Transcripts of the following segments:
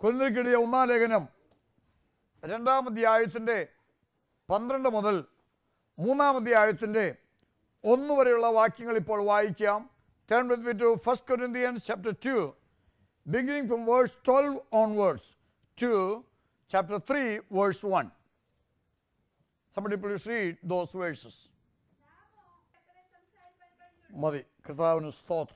കൊല്ലിക്കെടിയ ഒന്നാം ലേഖനം രണ്ടാം അധ്യായത്തിൻ്റെ പന്ത്രണ്ട് മുതൽ മൂന്നാം അധ്യായത്തിൻ്റെ ഒന്ന് വരെയുള്ള വാക്യങ്ങൾ ഇപ്പോൾ വായിക്കാം turn with me to first Corinthians chapter two beginning from verse twelve onwards to chapter three verse one Somebody please read those verses. മതി കർത്താവിന് സ്തോത്രം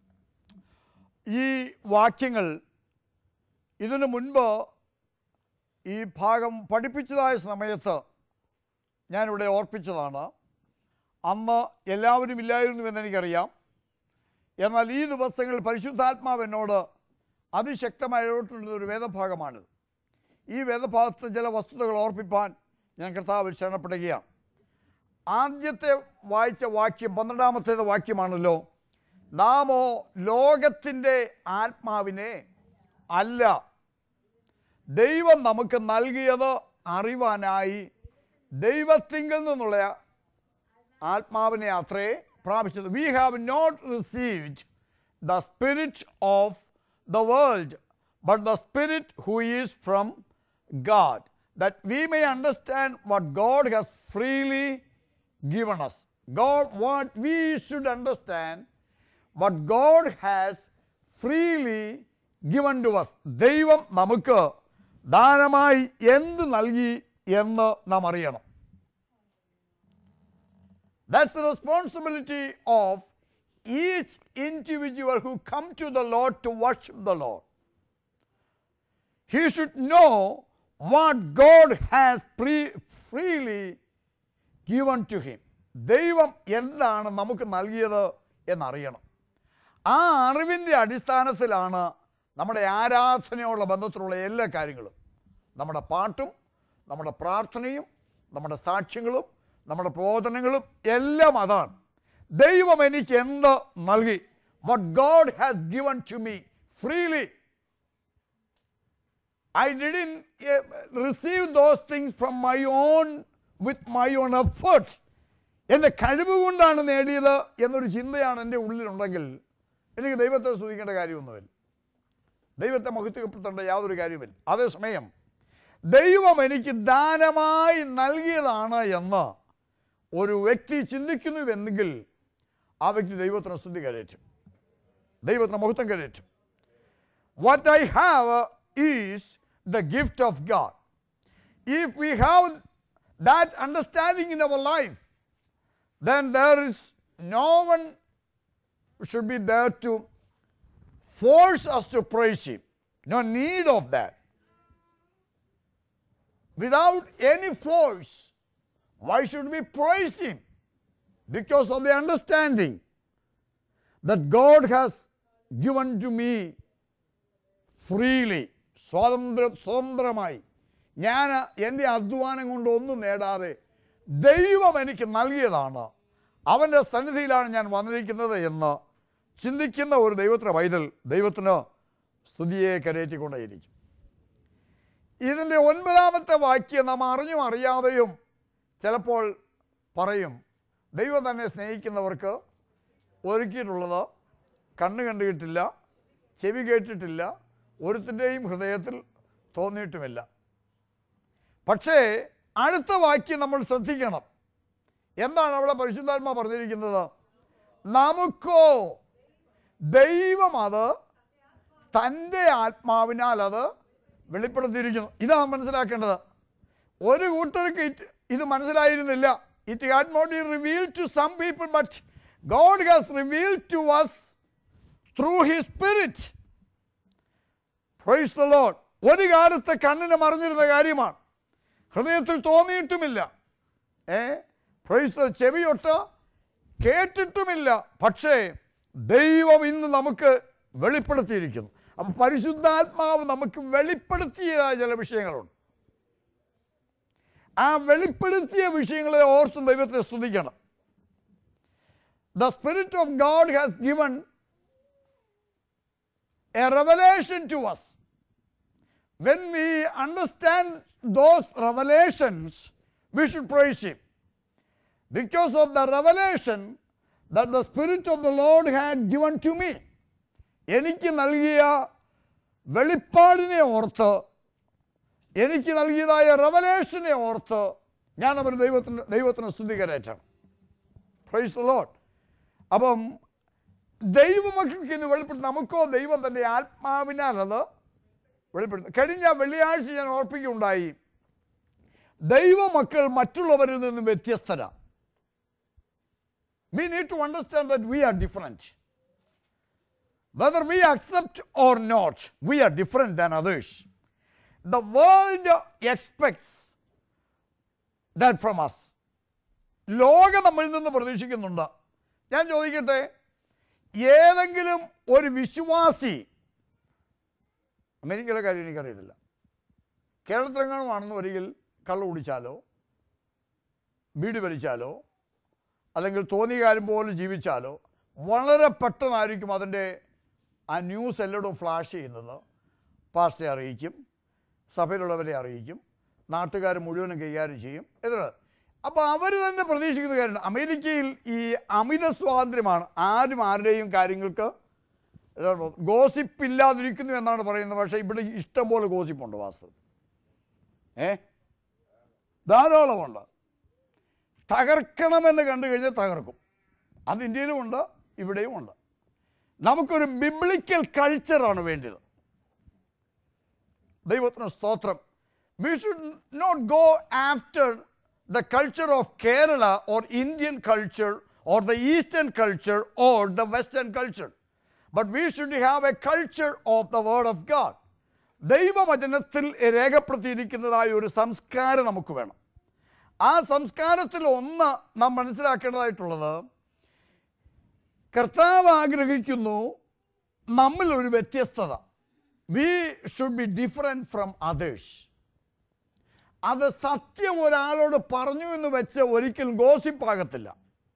ഈ വാക്യങ്ങൾ ഇതിനു മുൻപ് ഈ ഭാഗം പഠിപ്പിച്ചതായ സമയത്ത് ഞാനിവിടെ ഓർപ്പിച്ചതാണ് അന്ന് എല്ലാവരും ഇല്ലായിരുന്നുവെന്ന് എനിക്കറിയാം എന്നാൽ ഈ ദിവസങ്ങളിൽ പരിശുദ്ധാത്മാവ് എന്നോട് അതിശക്തമായി ഇടപെട്ടുള്ള ഒരു വേദഭാഗമാണിത് ഈ വേദഭാഗത്ത് ചില വസ്തുതകൾ ഓർപ്പിപ്പാൻ ഞാൻ കർത്താവിൽ ശരണപ്പെടുകയാണ് ആദ്യത്തെ വായിച്ച വാക്യം പന്ത്രണ്ടാമത്തേത് വാക്യമാണല്ലോ നാമോ ലോകത്തിൻ്റെ ആത്മാവിനെ അല്ല ദൈവം നമുക്ക് നൽകിയത് അറിവാനായി ദൈവത്തിങ്കിൽ നിന്നുള്ള ആത്മാവിനെ അത്രേ പ്രാപിച്ചത് we have not received the spirit of the world but the spirit who is from God that we may understand what God has freely given us. God, what we should understand, what God has freely given to us. ദൈവം നമുക്ക് ദാനമായി എന്ത് നൽകി എന്ന് നാം അറിയണം That's the responsibility of each individual who come to the Lord to worship the Lord. He should know what God has pre- freely given to him. ദൈവം എന്താണ് നമുക്ക് നൽകിയത് എന്നറിയണം ആ അറിവിൻ്റെ അടിസ്ഥാനത്തിലാണ് നമ്മുടെ ആരാധനയുള്ള ബന്ധത്തിലുള്ള എല്ലാ കാര്യങ്ങളും നമ്മുടെ പാട്ടും നമ്മുടെ പ്രാർത്ഥനയും നമ്മുടെ സാക്ഷ്യങ്ങളും നമ്മുടെ പ്രബോധനങ്ങളും എല്ലാം അതാണ് ദൈവം എനിക്ക് എന്ത് നൽകി what God has given to me freely I didn't uh, receive those things from my own, with my own effort. എൻ്റെ കഴിവ് കൊണ്ടാണ് നേടിയത് എന്നൊരു ചിന്തയാണ് എൻ്റെ ഉള്ളിലുണ്ടെങ്കിൽ എനിക്ക് ദൈവത്തെ സ്തുതിക്കേണ്ട കാര്യമൊന്നുമില്ല ദൈവത്തെ മഹത്വപ്പെടുത്തേണ്ട യാതൊരു കാര്യവുമില്ല അതേസമയം ദൈവം എനിക്ക് ദാനമായി നൽകിയതാണ് എന്ന് ഒരു വ്യക്തി ചിന്തിക്കുന്നുവെന്നെങ്കിൽ ആ വ്യക്തി ദൈവത്തിന് സ്തുതി കരയറ്റും ദൈവത്തിന് മഹത്വം കരയറ്റും what I have is the gift of God. If we have that understanding in our life, then there is no one should be there to force us to praise Him. No need of that. Without any force, why should we praise Him? Because of the understanding that God has given to me freely സ്വാതന്ത്ര്യ സ്വതന്ത്രമായി ഞാൻ എൻ്റെ അധ്വാനം കൊണ്ട് ഒന്നും നേടാതെ ദൈവം എനിക്ക് നൽകിയതാണ് അവൻ്റെ സന്നിധിയിലാണ് ഞാൻ വന്നിരിക്കുന്നത് എന്ന് ചിന്തിക്കുന്ന ഒരു ദൈവത്തിൻ്റെ പൈതൽ ദൈവത്തിന് സ്തുതിയെ കരയറ്റിക്കൊണ്ടേയിരിക്കും ഇതിൻ്റെ ഒൻപതാമത്തെ വാക്യം നാം അറിഞ്ഞും അറിയാതെയും ചിലപ്പോൾ പറയും ദൈവം തന്നെ സ്നേഹിക്കുന്നവർക്ക് ഒരുക്കിയിട്ടുള്ളത് കണ്ണ് കണ്ടിട്ടില്ല ചെവി കേട്ടിട്ടില്ല ഒരുത്തിൻ്റെയും ഹൃദയത്തിൽ തോന്നിയിട്ടുമില്ല പക്ഷേ അടുത്ത വാക്യം നമ്മൾ ശ്രദ്ധിക്കണം എന്താണ് അവിടെ പരിശുദ്ധാത്മ പറഞ്ഞിരിക്കുന്നത് നമുക്കോ ദൈവം അത് തൻ്റെ ആത്മാവിനാൽ അത് വെളിപ്പെടുത്തിയിരിക്കുന്നു ഇതാണ് മനസ്സിലാക്കേണ്ടത് ഒരു കൂട്ടർക്ക് it- ഇത് മനസ്സിലായിരുന്നില്ല it had not be reveal to some people but God has reveal to us through he spirit praise the Lord ഒരു കാലത്ത് കണ്ണിന് മറിഞ്ഞിരുന്ന കാര്യമാണ് ഹൃദയത്തിൽ തോന്നിയിട്ടുമില്ല ഏ പ്രൈസ് ദ ചെവിയൊട്ട് കേട്ടിട്ടുമില്ല പക്ഷേ ദൈവം ഇന്ന് നമുക്ക് വെളിപ്പെടുത്തിയിരിക്കുന്നു അപ്പം പരിശുദ്ധാത്മാവ് നമുക്ക് വെളിപ്പെടുത്തിയതായ ചില വിഷയങ്ങളുണ്ട് ആ വെളിപ്പെടുത്തിയ വിഷയങ്ങളെ ഓർത്തും ദൈവത്തെ സ്തുതിക്കണം the spirit of God has given a revelation to us. When we understand those revelations, we should praise Him. Because of the revelation that the Spirit of the Lord had given to me. എനിക്ക് നൽകിയ വെളിപ്പാടിനെ ഓർത്ത് എനിക്ക് നൽകിയതായ റവലേഷനെ ഓർത്ത് ഞാൻ അവന് ദൈവത്തിന് ദൈവത്തിന് സ്തുതി കരയറ്റണം പ്രൈസ് ലോട്ട് അപ്പം ദൈവമക്കൾക്ക് ഇന്ന് വെളിപ്പെടുത്തി നമുക്കോ ദൈവം തൻ്റെ ആത്മാവിനാൽ അത് വെളിപ്പെടുത്തും കഴിഞ്ഞ വെള്ളിയാഴ്ച ഞാൻ ഓർപ്പിക്കുകയുണ്ടായി ദൈവമക്കൾ മറ്റുള്ളവരിൽ നിന്നും വ്യത്യസ്തരാണ് we need to understand that we are different. Whether we accept or not, we are different than others. The world expects that from us. ലോകം നമ്മളിൽ നിന്ന് പ്രതീക്ഷിക്കുന്നുണ്ട് ഞാൻ ചോദിക്കട്ടെ ഏതെങ്കിലും ഒരു വിശ്വാസി അമേരിക്കയിലെ കാര്യം എനിക്കറിയത്തില്ല കേരളത്തിലെങ്ങാനുമാണെന്ന് ഒരിക്കൽ കള്ളു കുടിച്ചാലോ ബീഡി വലിച്ചാലോ അല്ലെങ്കിൽ തോന്നിയ കാര്യം പോലെ ജീവിച്ചാലോ വളരെ പെട്ടെന്നായിരിക്കും അതിൻ്റെ ആ ന്യൂസ് എല്ലായിടവും ഫ്ലാഷ് ചെയ്യുന്നത് പാസ്റ്റെ അറിയിക്കും സഭയിലുള്ളവരെ അറിയിക്കും നാട്ടുകാർ മുഴുവനും കൈകാര്യം ചെയ്യും എതിര് അപ്പോൾ അവർ തന്നെ പ്രതീക്ഷിക്കുന്ന കാര്യമുണ്ട് അമേരിക്കയിൽ ഈ അമിത സ്വാതന്ത്ര്യമാണ് ആരും ആരുടെയും കാര്യങ്ങൾക്ക് ഗോസിപ്പ് ഇല്ലാതിരിക്കുന്നു എന്നാണ് പറയുന്നത് പക്ഷേ ഇവിടെ ഇഷ്ടംപോലെ ഗോസിപ്പുണ്ട് വാസ്തവം ഏ ധാരാളമുണ്ട് തകർക്കണമെന്ന് കണ്ടു കഴിഞ്ഞാൽ തകർക്കും അത് ഇന്ത്യയിലുമുണ്ട് ഇവിടെയും ഉണ്ട് നമുക്കൊരു ബിബ്ലിക്കൽ കൾച്ചറാണ് വേണ്ടത് ദൈവത്തിന് സ്തോത്രം we should not go after the culture of Kerala or Indian culture or the eastern culture or the western culture but we should have a culture of the word of God ദൈവവചനത്തിൽ രേഖപ്പെടുത്തിയിരിക്കുന്നതായ ഒരു സംസ്കാരം നമുക്ക് വേണം ആ സംസ്കാരത്തിൽ ഒന്ന് നാം മനസ്സിലാക്കേണ്ടതായിട്ടുള്ളത് കർത്താവ് ആഗ്രഹിക്കുന്നു നമ്മിൽ ഒരു വ്യത്യസ്തത we should be different from others അത് സത്യം ഒരാളോട് പറഞ്ഞു എന്ന് വെച്ച് ഒരിക്കലും ഗോസിപ്പാകത്തില്ല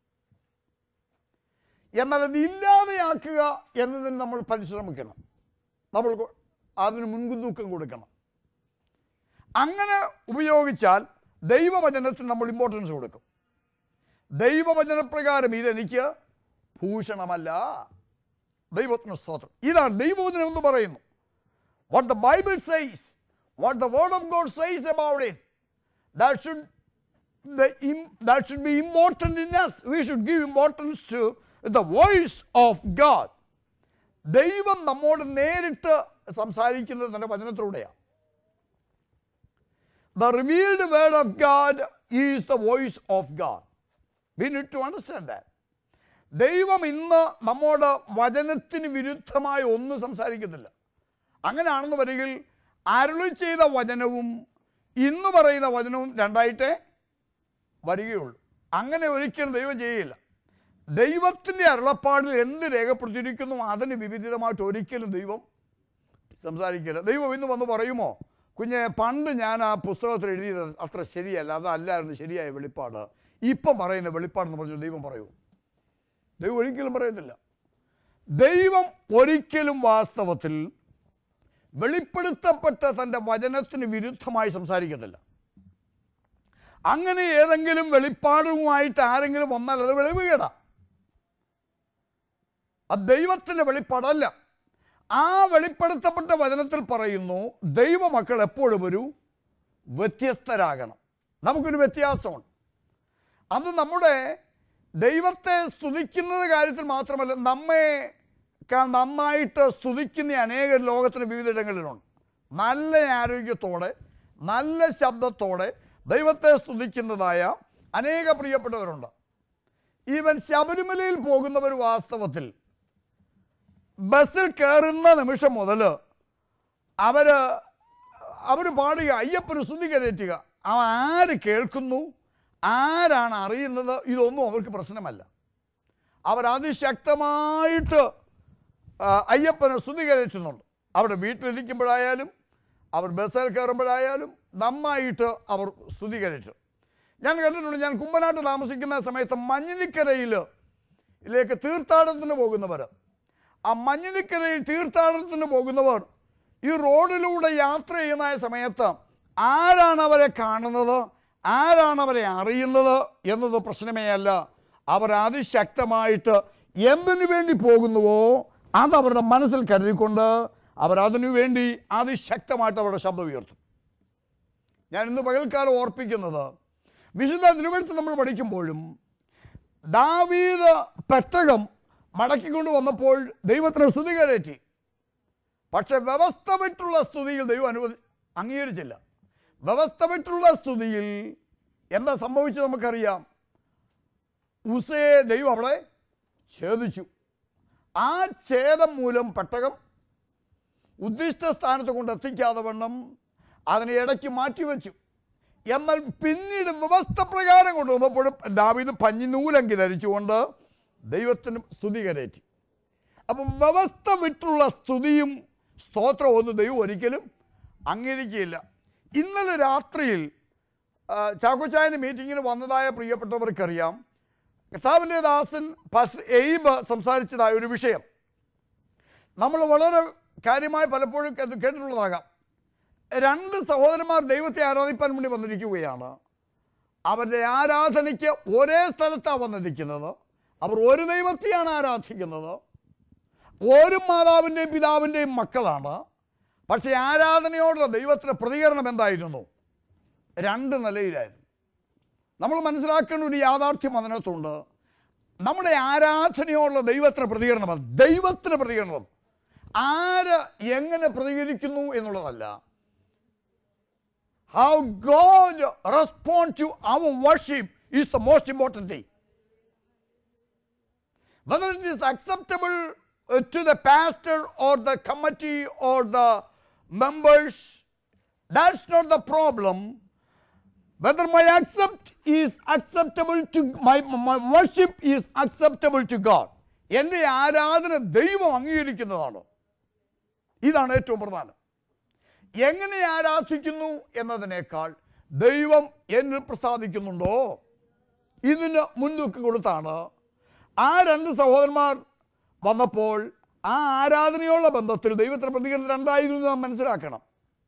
എന്നാൽ അത് ഇല്ലാതെയാക്കുക എന്നതിന് നമ്മൾ പരിശ്രമിക്കണം നമ്മൾ കൊ- അതിന് മുൻകൂക്കം കൊടുക്കണം അങ്ങനെ ഉപയോഗിച്ചാൽ ദൈവവചനത്തിന് നമ്മൾ ഇമ്പോർട്ടൻസ് കൊടുക്കും ദൈവവചനപ്രകാരം ഇതെനിക്ക് ഭൂഷണമല്ല ദൈവത്തിന് സ്തോത്രം ഇതാണ് ദൈവവചനം എന്ന് പറയുന്നു what the Bible says what the word of God says about it that should the im- that should be important in us. We should give importance to the voice of God. ദൈവം നമ്മോട് നേരിട്ട് സംസാരിക്കുന്നത് തൻ്റെ വചനത്തിലൂടെയാണ് The revealed word of God is the voice of God. We need to understand that. ദൈവം ഇന്ന് നമ്മോട് വചനത്തിന് വിരുദ്ധമായി ഒന്നും സംസാരിക്കുന്നില്ല അങ്ങനെയാണെന്ന് വരികിൽ അരുളി ചെയ്ത വചനവും ഇന്ന് പറയുന്ന വചനവും രണ്ടായിട്ടേ വരികയുള്ളൂ അങ്ങനെ ഒരിക്കലും ദൈവം ചെയ്യില്ല ദൈവത്തിൻ്റെ അരുളപ്പാടിൽ എന്ത് രേഖപ്പെടുത്തിയിരിക്കുന്നു അതിന് വിപരീതമായിട്ട് ഒരിക്കലും ദൈവം സംസാരിക്കില്ല ദൈവം ഇന്ന് വന്ന് പറയുമോ കുഞ്ഞെ പണ്ട് ഞാൻ ആ പുസ്തകത്തിൽ എഴുതിയത് അത്ര ശരിയല്ല അതല്ലായിരുന്നു ശരിയായ വെളിപ്പാട് ഇപ്പം പറയുന്ന വെളിപ്പാടെന്ന് പറഞ്ഞു ദൈവം പറയൂ ദൈവം ഒരിക്കലും പറയത്തില്ല ദൈവം ഒരിക്കലും വാസ്തവത്തിൽ വെളിപ്പെടുത്തപ്പെട്ട തൻ്റെ വചനത്തിന് വിരുദ്ധമായി സംസാരിക്കത്തില്ല അങ്ങനെ ഏതെങ്കിലും വെളിപ്പാടുമായിട്ട് ആരെങ്കിലും വന്നാൽ അത് വെളിവുകേടാ അത് ദൈവത്തിൻ്റെ വെളിപ്പാടല്ല ആ വെളിപ്പെടുത്തപ്പെട്ട വചനത്തിൽ പറയുന്നു ദൈവമക്കൾ എപ്പോഴും ഒരു വ്യത്യസ്തരാകണം നമുക്കൊരു വ്യത്യാസമുണ്ട് അത് നമ്മുടെ ദൈവത്തെ സ്തുതിക്കുന്നത് കാര്യത്തിൽ മാത്രമല്ല നമ്മെ ക- നന്നായിട്ട് സ്തുതിക്കുന്ന അനേക ലോകത്തിന് വിവിധയിടങ്ങളിലുണ്ട് നല്ല ആരോഗ്യത്തോടെ നല്ല ശബ്ദത്തോടെ ദൈവത്തെ സ്തുതിക്കുന്നതായ അനേക പ്രിയപ്പെട്ടവരുണ്ട് ഈവൻ ശബരിമലയിൽ പോകുന്നവർ വാസ്തവത്തിൽ ബസ്സിൽ കയറുന്ന നിമിഷം മുതൽ അവർ അവർ പാടുക അയ്യപ്പന് സ്തുതി കരയറ്റുക അവ ആര് കേൾക്കുന്നു ആരാണ് അറിയുന്നത് ഇതൊന്നും അവർക്ക് പ്രശ്നമല്ല അവർ അതിശക്തമായിട്ട് ആ, അയ്യപ്പനെ സ്തുതി കരയറ്റുന്നുണ്ട് അവരുടെ വീട്ടിലിരിക്കുമ്പോഴായാലും അവർ ബസ്സിൽ കയറുമ്പോഴായാലും നന്നായിട്ട് അവർ സ്തുതി കരയറ്റും ഞാൻ കണ്ടിട്ടുണ്ട് ഞാൻ കുമ്പനാട്ട് താമസിക്കുന്ന സമയത്ത് മഞ്ഞിനിക്കരയിൽ ിലേക്ക് തീർത്ഥാടനത്തിന് പോകുന്നവർ ആ മഞ്ഞിനിക്കരയിൽ തീർത്ഥാടനത്തിന് പോകുന്നവർ ഈ റോഡിലൂടെ യാത്ര ചെയ്യുന്ന സമയത്ത് ആരാണ് അവരെ കാണുന്നത് ആരാണ് അവരെ അറിയുന്നത് എന്നത് പ്രശ്നമേ അല്ല അവർ അതിശക്തമായിട്ട് എന്തിനു വേണ്ടി പോകുന്നുവോ അത് അവരുടെ മനസ്സിൽ കരുതിക്കൊണ്ട് അവർ അതിനു വേണ്ടി അതിശക്തമായിട്ട് അവരുടെ ശബ്ദം ഉയർത്തും ഞാൻ ഇന്ന് പകൽക്കാലം ഓർപ്പിക്കുന്നത് വിശുദ്ധ തിരുവഴുത്ത് നമ്മൾ പഠിക്കുമ്പോഴും ദാവീദ് പെട്ടകം മടക്കിക്കൊണ്ട് വന്നപ്പോൾ ദൈവത്തിന് സ്തുതി കരേറ്റി പക്ഷെ വ്യവസ്ഥ വിട്ടുള്ള സ്തുതിയിൽ ദൈവം അനുവദി അംഗീകരിച്ചില്ല വ്യവസ്ഥ വിട്ടുള്ള സ്തുതിയിൽ എന്താ സംഭവിച്ചത് നമുക്കറിയാം ഉസയെ ദൈവം അവളെ ഛേദിച്ചു ആ ഛേദം മൂലം പെട്ടകം ഉദ്ദിഷ്ട സ്ഥാനത്ത് കൊണ്ട് എത്തിക്കാതെ വണ്ണം അതിനെ ഇടയ്ക്ക് മാറ്റിവെച്ചു എന്നാൽ പിന്നീട് വ്യവസ്ഥ പ്രകാരം കൊണ്ടുവന്നപ്പോഴും ദാവീദ് പഞ്ഞിനൂലങ്കി ധരിച്ചുകൊണ്ട് ദൈവത്തിന് സ്തുതി കരേറ്റി അപ്പം വ്യവസ്ഥ വിട്ടുള്ള സ്തുതിയും സ്തോത്രവും ഒന്നും ദൈവം ഒരിക്കലും അംഗീകരിക്കുകയില്ല ഇന്നലെ രാത്രിയിൽ ആ, ചാക്കോച്ചായൻ്റെ മീറ്റിങ്ങിന് വന്നതായ പ്രിയപ്പെട്ടവർക്കറിയാം കർത്താവിൻ്റെ ദാസൻ പാസ്റ്റർ എയ്ബ് സംസാരിച്ചതായ ഒരു വിഷയം നമ്മൾ വളരെ കാര്യമായി പലപ്പോഴും അത് കേട്ടിട്ടുള്ളതാകാം രണ്ട് സഹോദരന്മാർ ദൈവത്തെ ആരാധിപ്പാൻ വേണ്ടി വന്നിരിക്കുകയാണ് അവരുടെ ആരാധനയ്ക്ക് ഒരേ സ്ഥലത്താണ് വന്നിരിക്കുന്നത് അവർ ഒരു ദൈവത്തെയാണ് ആരാധിക്കുന്നത് ഒരു മാതാവിൻ്റെയും പിതാവിൻ്റെയും മക്കളാണ് പക്ഷേ ആരാധനയോടുള്ള ദൈവത്തിൻ്റെ പ്രതികരണം എന്തായിരുന്നു രണ്ട് നിലയിലായിരുന്നു നമ്മൾ മനസ്സിലാക്കേണ്ട ഒരു യാഥാർത്ഥ്യം അതിനകത്തുണ്ട് നമ്മുടെ ആരാധനയോടുള്ള ദൈവത്തിന് പ്രതികരണം ദൈവത്തിന് പ്രതികരണം ആര് എങ്ങനെ പ്രതികരിക്കുന്നു എന്നുള്ളതല്ല how God respond to our worship is the most important thing whether it is acceptable uh, to the pastor or the committee or the members, that's not the problem. Whether my accept is acceptable to my, my worship is acceptable to God. എൻ്റെ ആരാധന ദൈവം അംഗീകരിക്കുന്നതാണോ ഇതാണ് ഏറ്റവും പ്രധാനം എങ്ങനെ ആരാധിക്കുന്നു എന്നതിനേക്കാൾ ദൈവം എന്നിൽ പ്രസാദിക്കുന്നുണ്ടോ ഇതിന് മുൻതൂക്കം കൊടുത്താണ് ആ രണ്ട് സഹോദരന്മാർ വന്നപ്പോൾ ആ ആരാധനയുള്ള ബന്ധത്തിൽ ദൈവത്തിന്റെ പ്രതികരണം രണ്ടായിരുന്നു എന്ന് നാം മനസ്സിലാക്കണം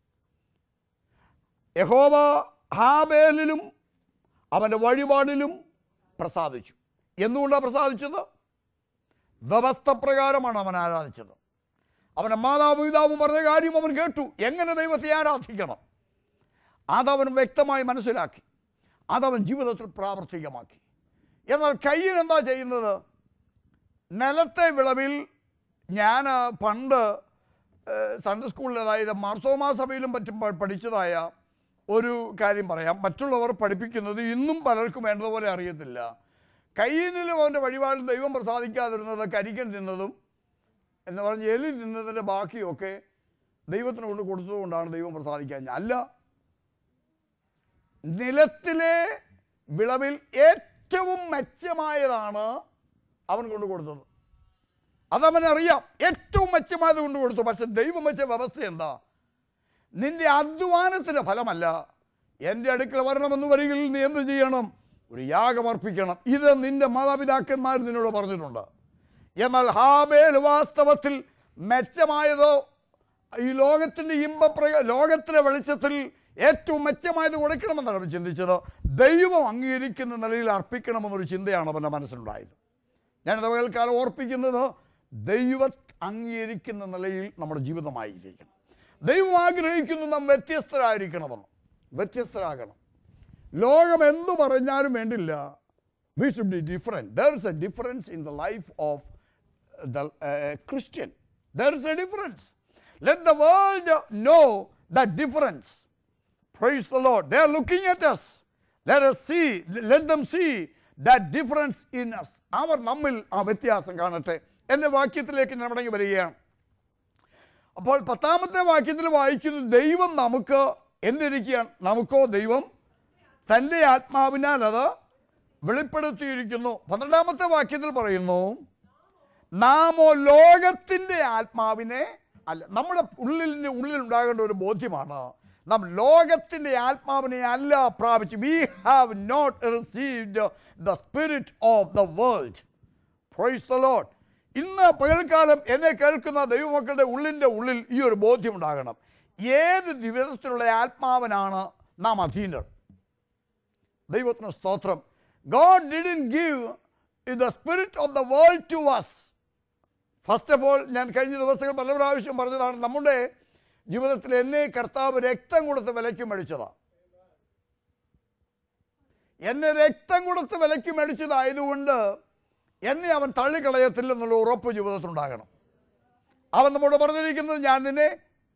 യഹോവ ഹാബേലിലും അവൻ്റെ വഴിപാടിലും പ്രസാദിച്ചു എന്തുകൊണ്ടാണ് പ്രസാദിച്ചത് വ്യവസ്ഥ പ്രകാരമാണ് അവൻ ആരാധിച്ചത് അവൻ്റെ മാതാവും പിതാവും പറഞ്ഞ കാര്യം അവൻ കേട്ടു എങ്ങനെ ദൈവത്തെ ആരാധിക്കണം അതവൻ വ്യക്തമായി മനസ്സിലാക്കി അതവൻ ജീവിതത്തിൽ പ്രാവർത്തികമാക്കി എന്നാൽ കയ്യിൽ എന്താ ചെയ്യുന്നത് നിലത്തെ വിളവിൽ ഞാൻ പണ്ട് ഏഹ്, സൺഡേ സ്കൂളിൽ അതായത് മാർത്തോമാ സഭയിലും പറ്റും പ- പഠിച്ചതായ ഒരു കാര്യം പറയാം മറ്റുള്ളവർ പഠിപ്പിക്കുന്നത് ഇന്നും പലർക്കും വേണ്ടതുപോലെ അറിയത്തില്ല കയ്യിലും അവൻ്റെ വഴിപാടിൽ ദൈവം പ്രസാദിക്കാതിരുന്നത് കരിക്കൻ തിന്നതും എന്ന് പറഞ്ഞ് എലി തിന്നതിൻ്റെ ബാക്കിയൊക്കെ ദൈവത്തിന് കൊണ്ട് കൊടുത്തതുകൊണ്ടാണ് ദൈവം പ്രസാദിക്കാൻ അല്ല നിലത്തിലെ വിളവിൽ ഏറ്റവും മെച്ചമായതാണ് അവൻ കൊണ്ട് കൊടുത്തത് അതവനറിയാം ഏറ്റവും മെച്ചമായത് കൊണ്ട് കൊടുത്തു പക്ഷെ ദൈവം വെച്ച വ്യവസ്ഥ എന്താ നിന്റെ അധ്വാനത്തിൻ്റെ ഫലമല്ല എൻ്റെ അടുക്കൽ വരണമെന്ന് വരികിൽ നീ എന്ത് ചെയ്യണം ഒരു യാഗം അർപ്പിക്കണം ഇത് നിന്റെ മാതാപിതാക്കന്മാർ നിന്നോട് പറഞ്ഞിട്ടുണ്ട് എന്നാൽ ഹാബേൽ വാസ്തവത്തിൽ മെച്ചമായതോ ഈ ലോകത്തിൻ്റെ ഇമ്പപ്രക ലോകത്തിൻ്റെ വെളിച്ചത്തിൽ ഏറ്റവും മെച്ചമായത് കൊടുക്കണമെന്നാണ് അവൻ ചിന്തിച്ചത് ദൈവം അംഗീകരിക്കുന്ന നിലയിൽ അർപ്പിക്കണമെന്നൊരു ചിന്തയാണ് അവൻ്റെ മനസ്സിലുണ്ടായത് ഞാനിത് പകൽക്കാലം ഓർപ്പിക്കുന്നത് ദൈവ അംഗീകരിക്കുന്ന നിലയിൽ നമ്മുടെ ജീവിതമായിരിക്കണം ദൈവം ആഗ്രഹിക്കുന്നു നാം വ്യത്യസ്തരായിരിക്കണമെന്ന് വ്യത്യസ്തരാകണം ലോകം എന്തു പറഞ്ഞാലും വേണ്ടില്ല we should be different there is a difference in the life of the Christian there is a difference let the world know the difference Praise the Lord. They are looking at us. Let us see, let them see that difference in us. അവർ നമ്മിൽ ആ വ്യത്യാസം കാണട്ടെ എൻ്റെ വാക്യത്തിലേക്ക് ഞാൻ മടങ്ങി വരികയാണ് അപ്പോൾ പത്താമത്തെ വാക്യത്തിൽ വായിക്കുന്നു ദൈവം നമുക്ക് എന്നിരിക്കുകയാണ് നമുക്കോ ദൈവം തൻ്റെ ആത്മാവിനാൽ അത് വെളിപ്പെടുത്തിയിരിക്കുന്നു പന്ത്രണ്ടാമത്തെ വാക്യത്തിൽ പറയുന്നു നാമോ ലോകത്തിൻ്റെ ആത്മാവിനെ അല്ല നമ്മുടെ ഉള്ളിൻ്റെ ഉള്ളിൽ ഉണ്ടാകേണ്ട ഒരു ബോധ്യമാണ് നാം ലോകത്തിൻ്റെ ആത്മാവിനെ അല്ല പ്രാപിച്ചു we have not received the spirit of the world praise the Lord ഇന്ന് പകൽക്കാലം എന്നെ കേൾക്കുന്ന ദൈവമക്കളുടെ ഉള്ളിൻ്റെ ഉള്ളിൽ ഈ ഒരു ബോധ്യം ഉണ്ടാകണം ഏത് വിധത്തിലുള്ള ആത്മാവിനാണ് നാം അധീനർ ദൈവത്തിന് സ്തോത്രം God didn't give the spirit of the world to us first of all ഞാൻ കഴിഞ്ഞ ദിവസങ്ങൾ പല പ്രാവശ്യം പറഞ്ഞതാണ് നമ്മുടെ ജീവിതത്തിൽ എന്നെ കർത്താവ് രക്തം കൊടുത്ത് വിലയ്ക്ക് മേടിച്ചതാണ് എന്നെ രക്തം കൊടുത്ത് വിലയ്ക്ക് മേടിച്ചതായതുകൊണ്ട് എന്നെ അവൻ തള്ളിക്കളയത്തില്ലെന്നുള്ള ഉറപ്പ് ജീവിതത്തിലുണ്ടാകണം അവൻ നമ്മോട് പറഞ്ഞിരിക്കുന്നത് ഞാൻ നിന്നെ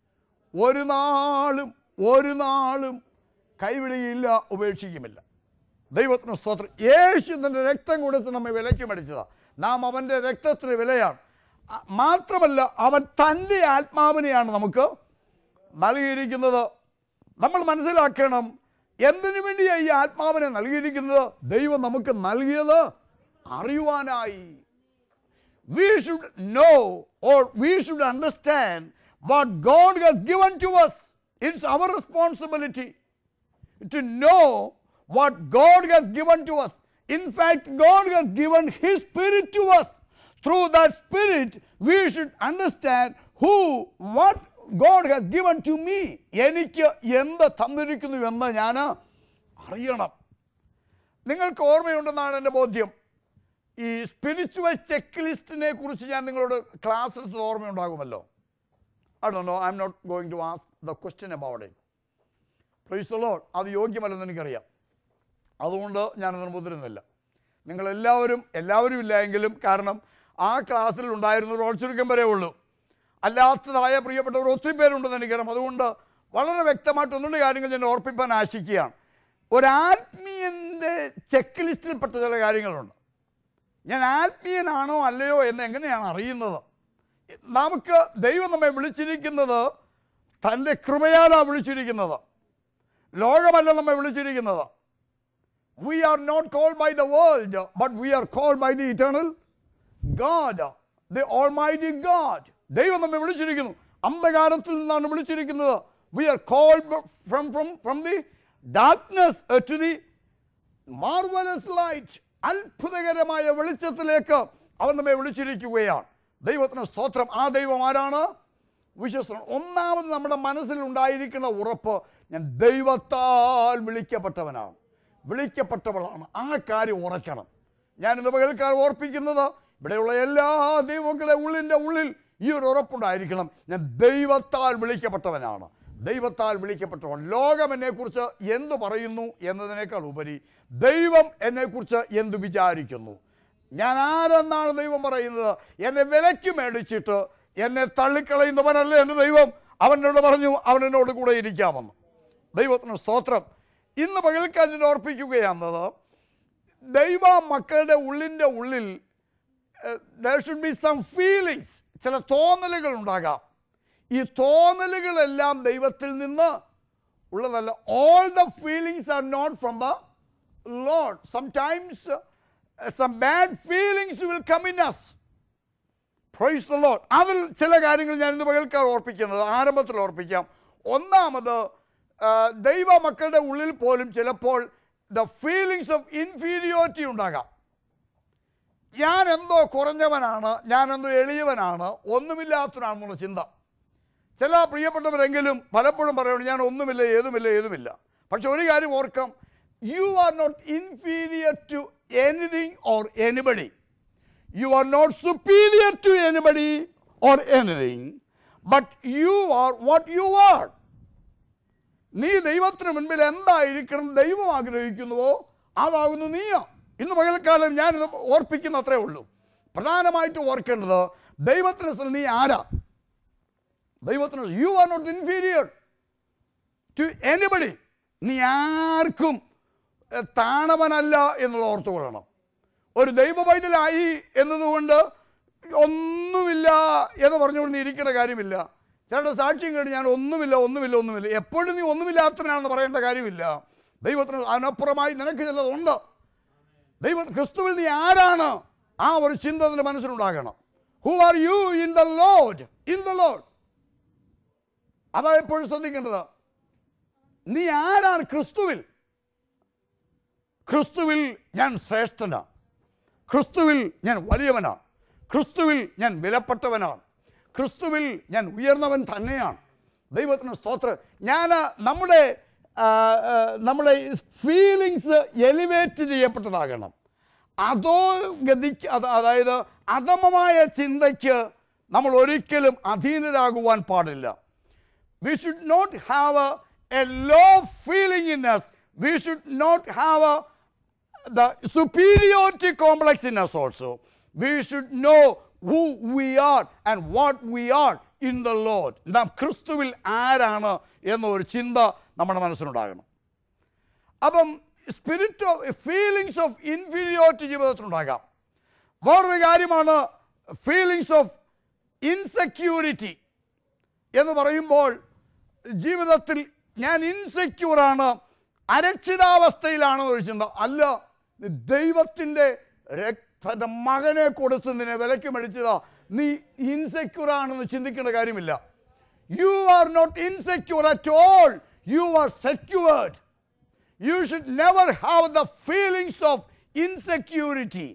ഒരു നാളും ഒരു നാളും കൈവിടുകയില്ല ഉപേക്ഷിക്കുമില്ല ദൈവത്തിന് സ്തോത്രം യേശു തൻ്റെ രക്തം കൊടുത്ത് നമ്മെ വിലയ്ക്ക് മേടിച്ചതാണ് നാം അവൻ്റെ രക്തത്തിന് വിലയാണ് അ- മാത്രമല്ല അവൻ തൻ്റെ ആത്മാവിനെയാണ് നമുക്ക് നൽകിയിരിക്കുന്നത് നമ്മൾ മനസ്സിലാക്കണം എന്തിനു വേണ്ടിയാണ് ഈ ആത്മാവിനെ നൽകിയിരിക്കുന്നത് ദൈവം നമുക്ക് നൽകിയത് അറിയുവാനായി we should know or we should understand what God has given to us. It's our responsibility to know what God has given to us. In fact, God has given His Spirit to us. Through that Spirit, we should understand who, what God has given to me. എനിക്ക് എന്ത് തന്നിരിക്കുന്നു എന്ന് ഞാൻ അറിയണം നിങ്ങൾക്ക് ഓർമ്മയുണ്ടെന്നാണ് എൻ്റെ ബോധ്യം ഈ സ്പിരിച്വൽ ചെക്ക് ലിസ്റ്റിനെ കുറിച്ച് ഞാൻ നിങ്ങളോട് ക്ലാസ് എടുത്തത് ഓർമ്മയുണ്ടാകുമല്ലോ I do know I M not going to ask the question about it പ്രൈസ്തലോ അത് യോഗ്യമല്ലെന്ന് എനിക്കറിയാം അതുകൊണ്ട് ഞാനതിന് മുതിരുന്നില്ല നിങ്ങളെല്ലാവരും എല്ലാവരും ഇല്ല എങ്കിലും കാരണം ആ ക്ലാസ്സിൽ ഉണ്ടായിരുന്നവർ വളരെ ചുരുക്കം വരെ ഉള്ളൂ അല്ലാത്തതായ പ്രിയപ്പെട്ടവർ ഒത്തിരി പേരുണ്ടെന്ന് എനിക്കറിയാം അതുകൊണ്ട് വളരെ വ്യക്തമായിട്ട് ഒന്നുകൊണ്ട് കാര്യങ്ങൾ ഞാൻ ഓർപ്പിക്കാൻ ആശിക്കുകയാണ് ഒരാത്മീയൻ്റെ ചെക്ക് ലിസ്റ്റിൽപ്പെട്ട ചില കാര്യങ്ങളുണ്ട് ഞാൻ ആത്മീയനാണോ അല്ലയോ എന്ന് എങ്ങനെയാണ് അറിയുന്നത് നമുക്ക് ദൈവം നമ്മെ വിളിച്ചിരിക്കുന്നത് തൻ്റെ കൃപയാലാണ് വിളിച്ചിരിക്കുന്നത് ലോകമല്ല നമ്മെ വിളിച്ചിരിക്കുന്നത് we are not called by the world but we are called by the eternal God the almighty God ദൈവം നമ്മെ വിളിച്ചിരിക്കുന്നു അന്ധകാരത്തിൽ നിന്നാണ് വിളിച്ചിരിക്കുന്നത് we are called from from from the darkness to the marvellous light അത്ഭുതകരമായ വെളിച്ചത്തിലേക്ക് അവൻ നമ്മെ വിളിച്ചിരിക്കുകയാണ് ദൈവത്തിന് സ്തോത്രം ആ ദൈവം ആരാണ് വിശ്വസ്തൻ ഒന്നാമത് നമ്മുടെ മനസ്സിൽ ഉണ്ടായിരിക്കുന്ന ഉറപ്പ് ഞാൻ ദൈവത്താൽ വിളിക്കപ്പെട്ടവനാണ് വിളിക്കപ്പെട്ടവളാണ് ആ കാര്യം ഉറക്കണം ഞാൻ ഇന്ന് പകൽക്കാലം ഓർപ്പിക്കുന്നത് ഇവിടെയുള്ള എല്ലാ ദൈവങ്ങളുടെ ഉള്ളിൻ്റെ ഉള്ളിൽ ഈ ഒരു ഉറപ്പുണ്ടായിരിക്കണം ഞാൻ ദൈവത്താൽ വിളിക്കപ്പെട്ടവനാണ് ദൈവത്താൽ വിളിക്കപ്പെട്ടവൻ ലോകം എന്നെക്കുറിച്ച് എന്ത് പറയുന്നു എന്നതിനേക്കാൾ ഉപരി ദൈവം എന്നെക്കുറിച്ച് എന്ത് വിചാരിക്കുന്നു ഞാൻ ആരെന്നാണ് ദൈവം പറയുന്നത് എന്നെ വിലയ്ക്ക് മേടിച്ചിട്ട് എന്നെ തള്ളിക്കളയുന്നവനല്ല എൻ്റെ ദൈവം അവനോട് പറഞ്ഞു അവൻ എന്നോട് കൂടെ ഇരിക്കാമെന്ന് ദൈവത്തിന് സ്തോത്രം ഇന്ന് പകൽക്കാലം ഓർപ്പിക്കുകയാണത് ദൈവ മക്കളുടെ ഉള്ളിൻ്റെ ഉള്ളിൽ there should be some feelings ചില തോന്നലുകൾ ഉണ്ടാകാം ഈ തോന്നലുകളെല്ലാം ദൈവത്തിൽ നിന്ന് ഉള്ളതല്ല all the feelings are not from the Lord sometimes some bad feelings will come in us praise the Lord അതിൽ ചില കാര്യങ്ങൾ ഞാൻ ഇന്ന് പകൽക്കാർ ഓർപ്പിക്കുന്നത് ആരംഭത്തിൽ ഓർപ്പിക്കാം ഒന്നാമത് ആ, ദൈവ മക്കളുടെ ഉള്ളിൽ പോലും ചിലപ്പോൾ ദ ഫീലിങ്സ് ഓഫ് ഇൻഫീരിയോറിറ്റി ഉണ്ടാകാം ഞാൻ എന്തോ കുറഞ്ഞവനാണ് ഞാൻ എന്തോ എളിയവനാണ് ഒന്നുമില്ലാത്തവനാണെന്നുള്ള ചിന്ത ചില പ്രിയപ്പെട്ടവരെങ്കിലും പലപ്പോഴും പറയുന്നു ഞാൻ ഒന്നുമില്ല ഏതുമില്ല ഏതുമില്ല പക്ഷെ ഒരു കാര്യം ഓർക്കാം you are not inferior to anything or anybody you are not superior to anybody or anything but you are what you are നീ ദൈവത്തിന് മുൻപിൽ എന്തായിരിക്കണം ദൈവം ആഗ്രഹിക്കുന്നുവോ അതാകുന്നു നീയോ ഇന്ന് പകൽക്കാലം ഞാനിത് ഓർപ്പിക്കുന്ന അത്രേ ഉള്ളൂ പ്രധാനമായിട്ട് ഓർക്കേണ്ടത് ദൈവത്തിന് സ്ഥലം നീ ആരാ ദൈവത്തിന് you are not inferior to anybody നീ ആർക്കും എഹ്, താണവനല്ല എന്നുള്ള ഓർത്തു കൊള്ളണം ഒരു ദൈവ പൈതലായി എന്നതുകൊണ്ട് ഒന്നുമില്ല എന്ന് പറഞ്ഞുകൊണ്ട് നീ ഇരിക്കേണ്ട കാര്യമില്ല ചിലരുടെ സാക്ഷ്യം കേട്ട് ഞാൻ ഒന്നുമില്ല ഒന്നുമില്ല ഒന്നുമില്ല എപ്പോഴും നീ ഒന്നുമില്ലാത്തവനാണെന്ന് പറയേണ്ട കാര്യമില്ല ദൈവത്തിന് അതിനപ്പുറമായി നിനക്ക് ചിലതുണ്ട് ദൈവ ക്രിസ്തുവിൽ നീ ആരാണ് ആ ഒരു ചിന്ത നിന്റെ മനസ്സിലുണ്ടാകണം who are you in the lord in the lord അതാ എപ്പോഴും ശ്രദ്ധിക്കേണ്ടത് നീ ആരാണ് ക്രിസ്തുവിൽ ക്രിസ്തുവിൽ ഞാൻ ശ്രേഷ്ഠനാണ് ക്രിസ്തുവിൽ ഞാൻ വലിയവനാണ് ക്രിസ്തുവിൽ ഞാൻ വിലപ്പെട്ടവനാണ് ക്രിസ്തുവിൽ ഞാൻ ഉയർന്നവൻ തന്നെയാണ് ദൈവത്തിന് സ്തോത്രം ഞാൻ നമ്മുടെ ആ, ആ, നമ്മുടെ ഫീലിങ്സ് എലിവേറ്റ് ചെയ്യപ്പെട്ടതാകണം അതോ ഗതിക്ക് അത് അതായത് അധമമായ ചിന്തയ്ക്ക് നമ്മൾ ഒരിക്കലും അധീനരാകുവാൻ പാടില്ല we should not have a, a low feeling in us. We should not have a, the superiority complex in us also. We should know who we are and what we are in the Lord. നാം ക്രിസ്തുവിൽ ആരാണ് എന്നൊരു ചിന്ത നമ്മുടെ മനസ്സിലുണ്ടാകണം അപ്പം spirit of feelings of inferiority ജീവിതത്തിലുണ്ടാകാം വേറൊരു കാര്യമാണ് ഫീലിങ്സ് ഓഫ് ഇൻസെക്യൂരിറ്റി എന്ന് പറയുമ്പോൾ ജീവിതത്തിൽ ഞാൻ ഇൻസെക്യൂറാണ് അരക്ഷിതാവസ്ഥയിലാണ് ഒരു ചിന്ത അല്ല നീ ദൈവത്തിൻ്റെ തൻ്റെ മകനെ കൊടുത്ത് നിന്നെ വിലക്ക് മേടിച്ചതാ നീ ഇൻസെക്യൂർ ആണെന്ന് ചിന്തിക്കേണ്ട കാര്യമില്ല you are not insecure at all you are secured you should never have the feelings of insecurity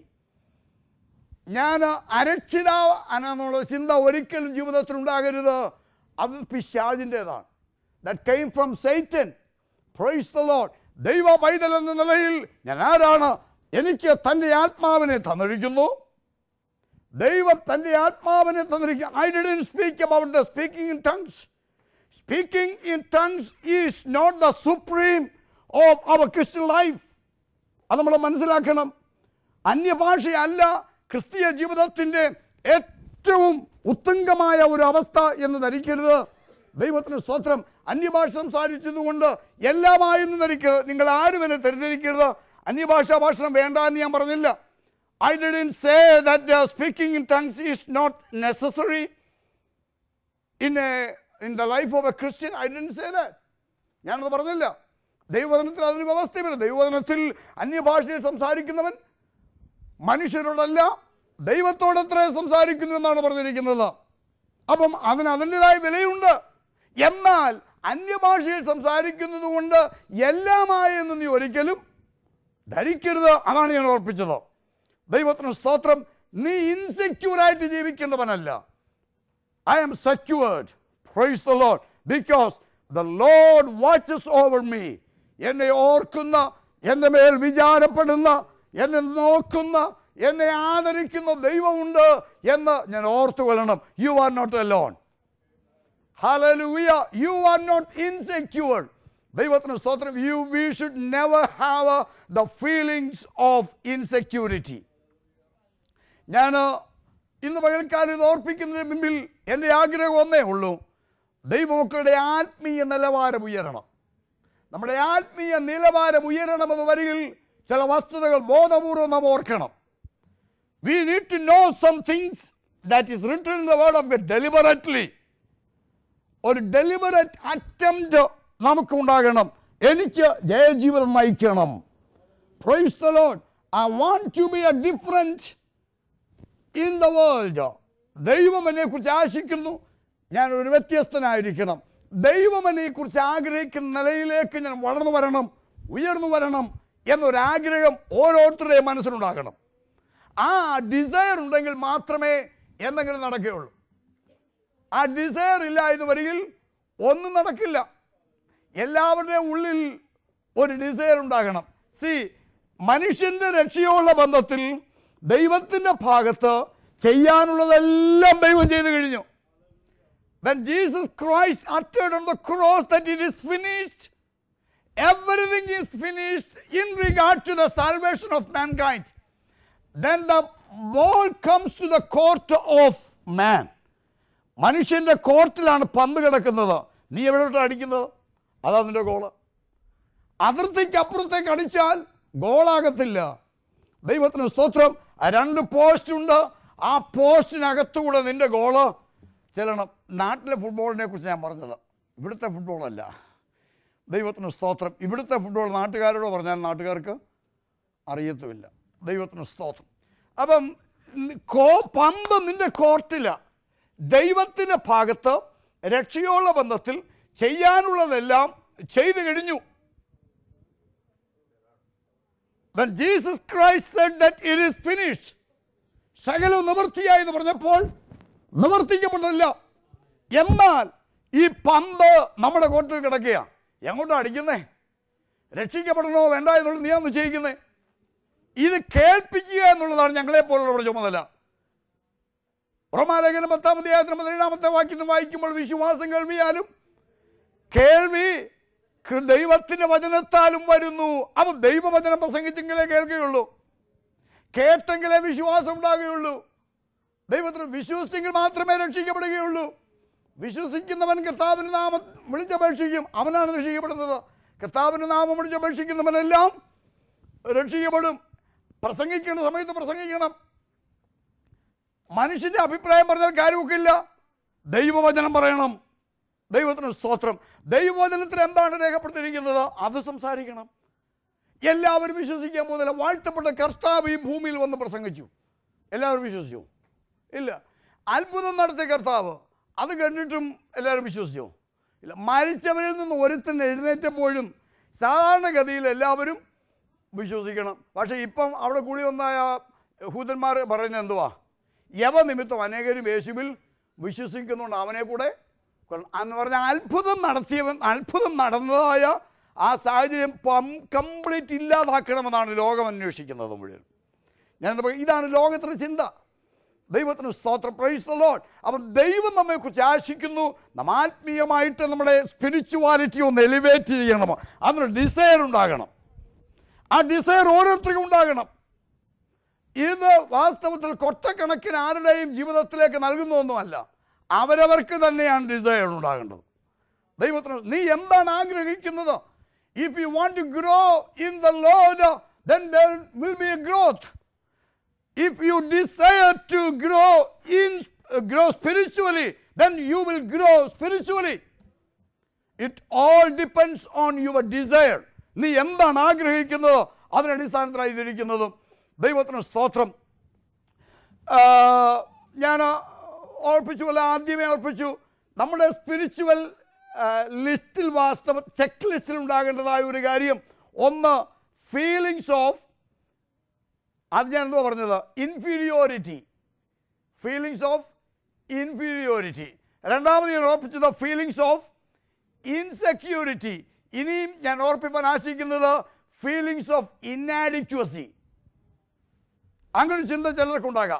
ഞാൻ അരക്ഷിത എന്നുള്ള ചിന്ത ഒരിക്കലും ജീവിതത്തിൽ ഉണ്ടാകരുത് അത് പിശാജിൻ്റെതാണ് that came from Satan praise the lord ദൈവ പൈതൽ എന്ന നിലയിൽ ഞാൻ ആരാണ് എനിക്ക് തൻ്റെ ആത്മാവിനെ തന്നിരിക്കുന്നു ദൈവം തൻ്റെ ആത്മാവിനെ തന്നിരിക്കുന്നു I didn't speak about the speaking in tongues speaking in tongues is not the supreme of our Christian life അത് നമ്മൾ മനസ്സിലാക്കണം അന്യഭാഷയല്ല ക്രിസ്തീയ ജീവിതത്തിൻ്റെ ഏറ്റവും ഉത്തുംഗമായ ഒരു അവസ്ഥ എന്ന് ധരിക്കരുത് ദൈവത്തിന് സ്തോത്രം അന്യഭാഷ സംസാരിച്ചതുകൊണ്ട് എല്ലാമായെന്ന് ധരിക്കരുത് നിങ്ങൾ ആരും എന്നെ തെറ്റിദ്ധരിക്കരുത് അന്യഭാഷാ ഭാഷണം വേണ്ട എന്ന് ഞാൻ പറഞ്ഞില്ല I didn't say that speaking in tongues is not necessary in in the life of a Christian I didn't say that ഞാനത് പറഞ്ഞില്ല ദൈവവചനത്തിൽ അതിന് വ്യവസ്ഥയുമില്ല ദൈവവചനത്തിൽ അന്യഭാഷയിൽ സംസാരിക്കുന്നവൻ മനുഷ്യരോടല്ല ദൈവത്തോടത്രേ സംസാരിക്കുന്നു എന്നാണ് പറഞ്ഞിരിക്കുന്നത് അപ്പം അതിന് അതിൻ്റെതായ വിലയുണ്ട് എന്നാൽ അന്യഭാഷയിൽ സംസാരിക്കുന്നത് കൊണ്ട് എല്ലാമായെന്ന് നീ ഒരിക്കലും ധരിക്കരുത് അതാണ് ഞാൻ ഓർപ്പിച്ചത് ദൈവത്തിന് സ്തോത്രം നീ ഇൻസെക്യൂറായിട്ട് ജീവിക്കേണ്ടവനല്ല I am secured. Praise the Lord. Because the Lord watches over me. എന്നെ ഓർക്കുന്ന എൻ്റെ മേൽ വിചാരപ്പെടുന്ന എന്നെ നോക്കുന്ന എന്നെ ആദരിക്കുന്ന ദൈവമുണ്ട് എന്ന് ഞാൻ ഓർത്തു കൊള്ളണം you are not alone hallelujah you are not insecure ദൈവത്തിന് സ്തോത്രം you we should never have the feelings of insecurity ഞാൻ ഇന്ന് പകൽക്കാലം ഇത് ഓർപ്പിക്കുന്നതിന് മുമ്പിൽ എൻ്റെ ആഗ്രഹം ഒന്നേ ഉള്ളൂ ദൈവമക്കളുടെ ആത്മീയ നിലവാരം ഉയരണം നമ്മുടെ ആത്മീയ നിലവാരം ഉയരണമെന്ന് വരികിൽ ചില വസ്തുതകൾ ബോധപൂർവം നാം ഓർക്കണം we need to know some things that is written in the word of God deliberately ഒരു ഡെലിബറേറ്റ് അറ്റംപ്റ്റ് നമുക്ക് ഉണ്ടാകണം എനിക്ക് ജയജീവിതം നയിക്കണം praise the lord I want to be a different in the world ദൈവം എന്നെക്കുറിച്ച് ആശിക്കുന്നു ഞാൻ ഒരു വ്യത്യസ്തനായിരിക്കണം ദൈവം എന്നെക്കുറിച്ച് ആഗ്രഹിക്കുന്ന നിലയിലേക്ക് ഞാൻ വളർന്നു വരണം ഉയർന്നു വരണം എന്നൊരാഗ്രഹം ഓരോരുത്തരുടെയും മനസ്സിലുണ്ടാകണം ആ ഡിസയർ ഉണ്ടെങ്കിൽ മാത്രമേ എന്തെങ്കിലും നടക്കുകയുള്ളൂ ആ ഡിസയർ ഇല്ല എന്ന് വരികിൽ ഒന്നും നടക്കില്ല എല്ലാവരുടെയും ഉള്ളിൽ ഒരു ഡിസയർ ഉണ്ടാകണം സി മനുഷ്യൻ്റെ രക്ഷയുള്ള ബന്ധത്തിൽ ദൈവത്തിൻ്റെ ഭാഗത്ത് ചെയ്യാനുള്ളതെല്ലാം ദൈവം ചെയ്തു കഴിഞ്ഞു When Jesus Christ uttered on the cross that it is finished, everything is finished in regard to the salvation of mankind. Then the ball comes to the court of man. മനുഷ്യൻ്റെ കോർട്ടിലാണ് പന്ത് കിടക്കുന്നത് നീ എവിടോട്ട് അടിക്കുന്നത് അതാ നിന്റെ ഗോള് അതിർത്തിക്ക് അപ്പുറത്തേക്ക് അടിച്ചാൽ ഗോളാകത്തില്ല ദൈവത്തിന് സ്തോത്രം ആ രണ്ട് പോസ്റ്റ് ഉണ്ട് ആ പോസ്റ്റിനകത്തുകൂടെ നിന്റെ ഗോള് ചെല്ലണം നാട്ടിലെ ഫുട്ബോളിനെ കുറിച്ച് ഞാൻ പറഞ്ഞത് ഇവിടുത്തെ ഫുട്ബോളല്ല ദൈവത്തിന് സ്തോത്രം ഇവിടുത്തെ ഫുട്ബോൾ നാട്ടുകാരോട് പറഞ്ഞാൽ നാട്ടുകാർക്ക് അറിയത്തുമില്ല ദൈവത്തിന് സ്തോത്രം അപ്പം നി- കോ പന്ത് നിന്റെ കോർട്ടില ദൈവത്തിൻ്റെ ഭാഗത്ത് രക്ഷയുള്ള ബന്ധത്തിൽ ചെയ്യാനുള്ളതെല്ലാം ചെയ്തു കഴിഞ്ഞു When Jesus Christ said that it is finished, സകലം നിവൃത്തിയായി എന്ന് പറഞ്ഞപ്പോൾ നിവർത്തിക്കപ്പെട്ടില്ല എന്നാൽ ഈ പന്ത് നമ്മുടെ കോർട്ടിൽ കിടക്കുക എങ്ങോട്ടാണ് അടിക്കുന്നേ രക്ഷിക്കപ്പെടണോ വേണ്ട എന്നുള്ളത് നീ ഒന്ന് ചെയ്യിക്കുന്നേ ഇത് കേൾപ്പിക്കുക എന്നുള്ളതാണ് ഞങ്ങളെ പോലുള്ളവരുടെ ചുമതല റോമാലേഖനം പത്താം അധ്യായത്തിന് പതിനേഴാമത്തെ വാക്യം വായിക്കുമ്പോൾ വിശ്വാസം കേൾവിയാലും കേൾവി കൃ- ദൈവത്തിന്റെ വചനത്താലും വരുന്നു അവൻ ദൈവവചനം പ്രസംഗിച്ചെങ്കിലേ കേൾക്കുകയുള്ളൂ കേട്ടെങ്കിലേ വിശ്വാസം ഉണ്ടാകുകയുള്ളൂ ദൈവത്തിന് വിശ്വസിച്ചെങ്കിൽ മാത്രമേ രക്ഷിക്കപ്പെടുകയുള്ളൂ വിശ്വസിക്കുന്നവൻ കർത്താവിന് നാമം വിളിച്ചപേക്ഷിക്കും അവനാണ് രക്ഷിക്കപ്പെടുന്നത് കർത്താവിന് നാമം വിളിച്ചപേക്ഷിക്കുന്നവനെല്ലാം രക്ഷിക്കപ്പെടും പ്രസംഗിക്കേണ്ട സമയത്ത് പ്രസംഗിക്കണം മനുഷ്യന്റെ അഭിപ്രായം പറഞ്ഞാൽ കാര്യമൊക്കില്ല ദൈവവചനം പറയണം ദൈവത്തിന് സ്തോത്രം ദൈവവചനത്തിൽ എന്താണ് രേഖപ്പെടുത്തിയിരിക്കുന്നത് അത് സംസാരിക്കണം എല്ലാവരും വിശ്വസിക്കാൻ പോകുന്നില്ല വാഴ്ത്തപ്പെട്ട കർത്താവ് ഈ ഭൂമിയിൽ വന്ന് പ്രസംഗിച്ചു എല്ലാവരും വിശ്വസിച്ചു ഇല്ല അത്ഭുതം നടത്തിയ കർത്താവ് അത് കണ്ടിട്ടും എല്ലാവരും വിശ്വസിച്ചോ ഇല്ല മരിച്ചവരിൽ നിന്ന് ഒരുത്തൻ എഴുന്നേറ്റപ്പോഴും സാധാരണഗതിയിൽ എല്ലാവരും വിശ്വസിക്കണം പക്ഷേ ഇപ്പം അവിടെ കൂടി വന്നായ യഹൂദന്മാർ പറയുന്നത് എന്തുവാ യവ നിമിത്തം അനേകരും യേശുവിൽ വിശ്വസിക്കുന്നുണ്ട് അവനെ കൂടെ കൊല്ലണം. എന്ന് പറഞ്ഞാൽ അത്ഭുതം നടത്തിയവൻ അത്ഭുതം നടന്നതായ ആ സാഹചര്യം കംപ്ലീറ്റ് ഇല്ലാതാക്കണമെന്നാണ് ലോകം അന്വേഷിക്കുന്നത് മുഴുവൻ ഞാൻ എന്താ പറയുക ഇതാണ് ലോകത്തിൻ്റെ ചിന്ത ദൈവത്തിന് സ്തോത്രം പ്രൈസ് ദ ലോഡ് അപ്പം ദൈവം നമ്മെക്കുറിച്ച് ആശിക്കുന്നു നാം ആത്മീയമായിട്ട് നമ്മുടെ സ്പിരിച്വാലിറ്റി ഒന്ന് എലിവേറ്റ് ചെയ്യണമോ അതിനൊരു ഡിസയർ ഉണ്ടാകണം ആ ഡിസയർ ഓരോരുത്തർക്കും ഉണ്ടാകണം ഇത് വാസ്തവത്തിൽ കൊട്ടക്കണക്കിന് ആരുടെയും ജീവിതത്തിലേക്ക് നൽകുന്ന ഒന്നുമല്ല അവരവർക്ക് തന്നെയാണ് ഡിസയർ ഉണ്ടാകേണ്ടത് ദൈവത്തിന് നീ എന്താണ് ആഗ്രഹിക്കുന്നത് if you want to grow in the lord then there will be a growth if you desire to grow in uh, grow spiritually then you will grow spiritually it all depends on your desire നീ എന്താണ് ആഗ്രഹിക്കുന്നത് അതിനടിസ്ഥാനത്തിലായി ഇതിരിക്കുന്നതും ദൈവത്തിന് സ്തോത്രം ആ, ഞാൻ ഓർപ്പിച്ചു അല്ല ആദ്യമേ ഓർപ്പിച്ചു നമ്മുടെ സ്പിരിച്വൽ ലിസ്റ്റിൽ വാസ്തവ ചെക്ക് ലിസ്റ്റിൽ ഉണ്ടാകേണ്ടതായ ഒരു കാര്യം ഒന്ന് ഫീലിങ്സ് ഓഫ് അത് ഞാൻ എന്തോ പറഞ്ഞത് ഇൻഫീരിയോറിറ്റി ഫീലിങ്സ് ഓഫ് ഇൻഫീരിയോറിറ്റി രണ്ടാമത് ഞാൻ ഓർപ്പിച്ചത് ഫീലിങ്സ് ഓഫ് ഇൻസെക്യൂരിറ്റി ഇനിയും ഞാൻ ഓർപ്പിക്കാൻ ആശിക്കുന്നത് ഫീലിങ്സ് ഓഫ് ഇന്നാഡിക്വസി അങ്ങനെ ഒരു ചിന്ത ചിലർക്കുണ്ടാകാം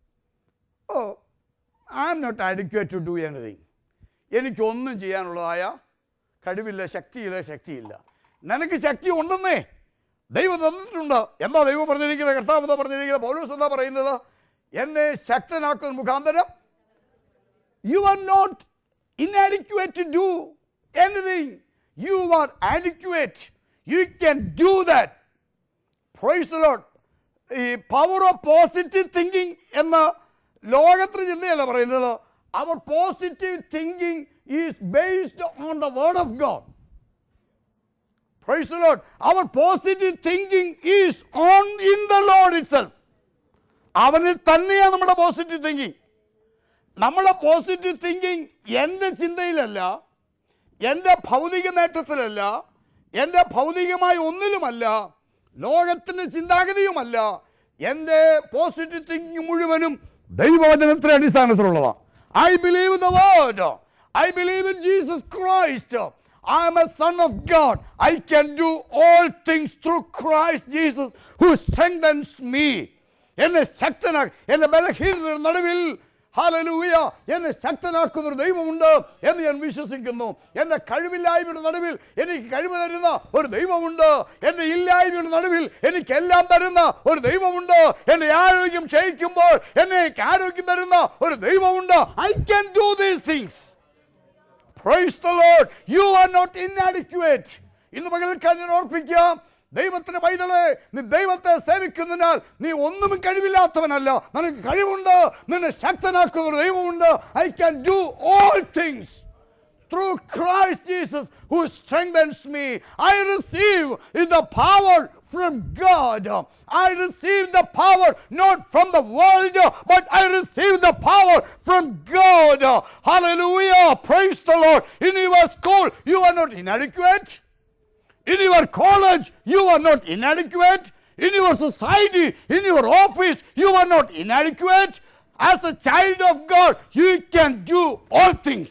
oh I M not adequate to do anything എനിക്കൊന്നും ചെയ്യാനുള്ളതായ കഴിവില്ല ശക്തിയില്ല ശക്തിയില്ല നിനക്ക് ശക്തി ഉണ്ടെന്നേ ദൈവം തന്നിട്ടുണ്ട് എന്താ ദൈവം പറഞ്ഞിരിക്കുന്നത് കർത്താവ് എന്താ പറഞ്ഞിരിക്കുന്നത് പൗലോസ് എന്താ പറയുന്നത് എന്നെ ശക്തനാക്കുന്ന മുഖാന്തരം you are not inadequate to do anything you are adequate you can do that praise the lord ഈ പവർ ഓഫ് പോസിറ്റീവ് തിങ്കിങ് എന്ന ലോകത്തിന് ചിന്തയല്ല പറയുന്നത് our positive thinking is based on the word of God praise the lord our positive thinking is on in the lord itself അവനിൽ തന്നെയാണ് നമ്മുടെ positive thinking നമ്മളെ positive thinking എൻ്റെ ചിന്തയിലല്ല എൻ്റെ ഭൗതിക നേട്ടത്തിലല്ല എൻ്റെ ഭൗതികമായ ഒന്നിലുമല്ല ലോകത്തിൻ്റെ ചിന്താഗതിയുമല്ല എൻ്റെ പോസിറ്റീവ് തിങ്കിങ് മുഴുവനും ദൈവവചനത്തിൻ്റെ അടിസ്ഥാനത്തിലുള്ളതാണ് I believe the word I believe in Jesus Christ I am a son of God I can do all things through Christ Jesus who strengthens me എന്നെ ശക്തനാക്കി എൻ്റെ ബലഹീനതയുടെ നടുവിൽ ഹാലലൂയ എന്നെ ശക്തനാക്കുന്ന ഒരു ദൈവമുണ്ട് എന്ന് ഞാൻ വിശ്വസിക്കുന്നു എൻ്റെ കഴിവില്ലായ്മയുടെ നടുവിൽ എനിക്ക് കഴിവ് തരുന്ന ഒരു ദൈവമുണ്ട് എൻ്റെ ഇല്ലായ്മയുടെ നടുവിൽ എനിക്ക് എല്ലാം തരുന്ന ഒരു ദൈവമുണ്ട് എൻ്റെ ആരോഗ്യം ക്ഷയിക്കുമ്പോൾ എന്നെ ആരോഗ്യം തരുന്ന ഒരു ദൈവമുണ്ട് I can do these things praise the lord you are not inadequate ഇന്ന് പകൽക്കാൻ ഞാൻ ഓർപ്പിക്കാം ദൈവത്തിന്റെ പൈതളെ നീ ദൈവത്തെ സേവിക്കുന്നതിനാൽ നീ ഒന്നും കഴിവില്ലാത്തവനല്ല നിനക്ക് കഴിവുണ്ട് നിന്നെ ശക്തനാക്കുന്ന ഒരു ദൈവമുണ്ട് I can do all things through Christ Jesus who strengthens me. I receive the power from God. I receive the power not from the world, but I receive the power from God. Hallelujah. Praise the Lord. In your school, you are not inadequate. In your college, you are not inadequate. In your society, in your office, you are not inadequate. As a child of God, you can do all things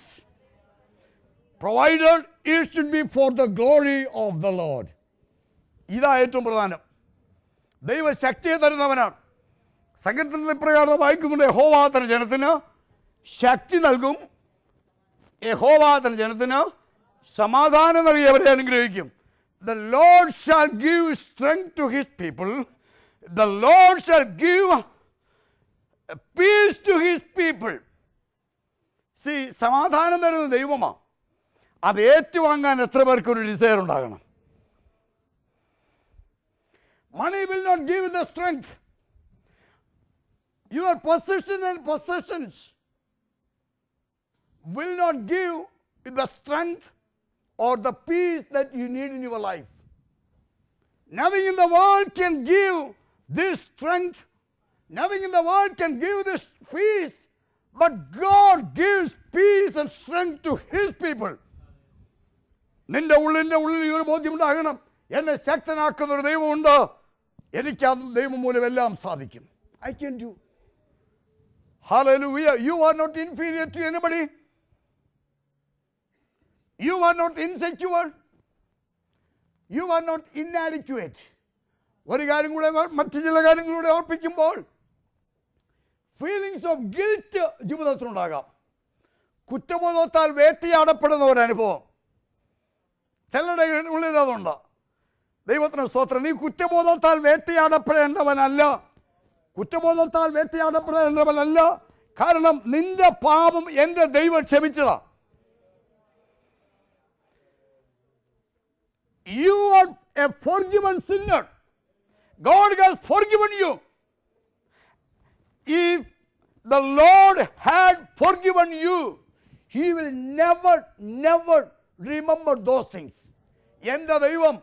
provided it should be for the glory of the Lord. ഇതാ ഏറ്റവും പ്രധാനം ദൈവ ശക്തിയെ തരുന്നവനാണ് സംഘത്തിൽ ഇപ്രകാരം വായിക്കുന്നുണ്ട് ഹോവാ തന്റെ ജനത്തിന് ശക്തി നൽകും യഹോവ തന്റെ ജനത്തിന് സമാധാനം നൽകി അവരെ അനുഗ്രഹിക്കും the lord shall give strength to his people the lord shall give peace to his people സി സമാധാനം തരുന്ന ദൈവമാണ് അത് ഏറ്റുവാങ്ങാൻ എത്ര പേർക്ക് ഒരു ഡിസയർ ഉണ്ടാകണം money will not give the strength your position and possessions will not give the strength or the peace that you need in your life. Nothing in the world can give this strength, nothing in the world can give this peace, but God gives peace and strength to His people. നിന്റെ ഉള്ളിൻ്റെ ഉള്ളിൽ ഈ ഒരു ബോധ്യമുണ്ടാകണം എന്നെ ശക്തനാക്കുന്ന ഒരു ദൈവമുണ്ട് എനിക്ക് ആ ദൈവം മൂലം എല്ലാം സാധിക്കും I can do Hallelujah. You are not inferior to anybody. You are not insecure. You are not inadequate. ഒരു കാര്യം കൂടെ ഓർ- മറ്റു ചില കാര്യങ്ങളൂടെ ഓർപ്പിക്കുമ്പോൾ ഫീലിങ്സ് ഓഫ് ഗിൽറ്റ് ജീവിതത്തിലുണ്ടാകാം കുറ്റബോധത്താൽ വേട്ടയാടപ്പെടുന്ന ഒരു അനുഭവം ചിലരുടെ ഉള്ളിൽ അതുണ്ട് ദൈവത്തിന് സ്തോത്രം നീ കുറ്റബോധത്താൽ വേട്ടയാടപ്പെടേണ്ടവനല്ല കുറ്റബോധത്താൽ വേട്ടയാടപ്പെടേണ്ടവനല്ല കാരണം നിന്റെ പാപം എൻ്റെ ദൈവം ക്ഷമിച്ചതാ You are a forgiven sinner. God has forgiven you. If the Lord had forgiven you, He will never, never remember those things. എൻ്റെ ദൈവം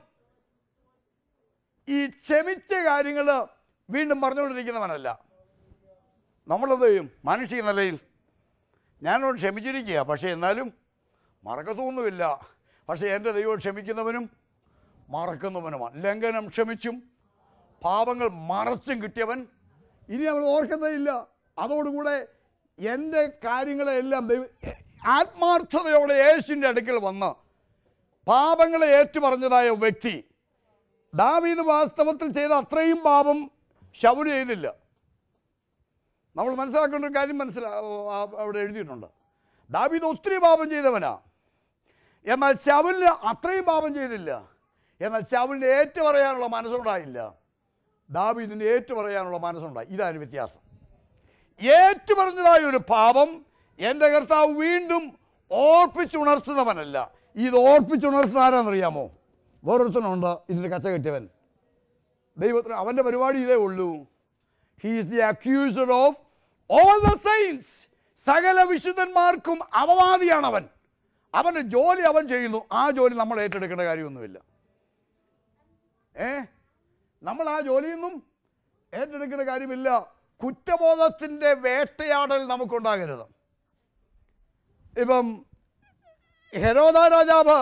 ഈ ക്ഷമിച്ച കാര്യങ്ങൾ വീണ്ടും പറഞ്ഞുകൊണ്ടിരിക്കുന്നവനല്ല നമ്മളെന്ത് ചെയ്യും മാനുഷിക നിലയിൽ ഞാനോട് ക്ഷമിച്ചിരിക്കുക പക്ഷേ എന്നാലും മറക്കത്തൊന്നുമില്ല പക്ഷേ എൻ്റെ ദൈവം ക്ഷമിക്കുന്നവനും മറക്കുന്നവനുമാണ് ലംഘനം ക്ഷമിച്ചും പാപങ്ങൾ മറച്ചും കിട്ടിയവൻ ഇനി അവൻ ഓർക്കുന്നതില്ല അതോടുകൂടെ എൻ്റെ കാര്യങ്ങളെല്ലാം ദൈവം ആത്മാർത്ഥതയോടെ യേശുവിൻ്റെ അടുക്കൽ വന്ന് പാപങ്ങളെ ഏറ്റുപറഞ്ഞതായ വ്യക്തി ദാവീദ് വാസ്തവത്തിൽ ചെയ്ത അത്രയും പാപം ശൗര് ചെയ്തില്ല നമ്മൾ മനസ്സിലാക്കേണ്ട ഒരു കാര്യം മനസ്സിലാ ആ- അവിടെ എഴുതിയിട്ടുണ്ട് ദാവീദ് ഒത്തിരി പാപം ചെയ്തവനാ എന്നാൽ ശവലിന് അത്രയും പാപം ചെയ്തില്ല എന്നാൽ ശവലിന് ഏറ്റു പറയാനുള്ള മനസ്സുണ്ടായില്ല ദാവീദിന് ഏറ്റു പറയാനുള്ള മനസ്സുണ്ടായി ഇതാണ് വ്യത്യാസം ഏറ്റു പറഞ്ഞതായ ഒരു പാപം എൻ്റെ കർത്താവ് വീണ്ടും ഓർപ്പിച്ചുണർത്തുന്നവനല്ല ഇത് ഓർപ്പിച്ചുണർത്തുന്ന ആരാന്നറിയാമോ വേറൊരുത്തനുണ്ട് ഇതിൻ്റെ കച്ച കെട്ടിയവൻ ദൈവത്തിന് അവൻ്റെ പരിപാടി ഇതേ ഉള്ളൂ he is the accuser of all the sins സകല വിശുദ്ധന്മാർക്കും അപവാദിയാണ് അവൻ അവൻ്റെ ജോലി അവൻ ചെയ്യുന്നു ആ ജോലി നമ്മൾ ഏറ്റെടുക്കേണ്ട കാര്യമൊന്നുമില്ല ഏ നമ്മൾ ആ ജോലിയൊന്നും ഏറ്റെടുക്കേണ്ട കാര്യമില്ല കുറ്റബോധത്തിൻ്റെ വേട്ടയാടൽ നമുക്കുണ്ടാകരുത് ഇപ്പം ഹെരോദ രാജാവ്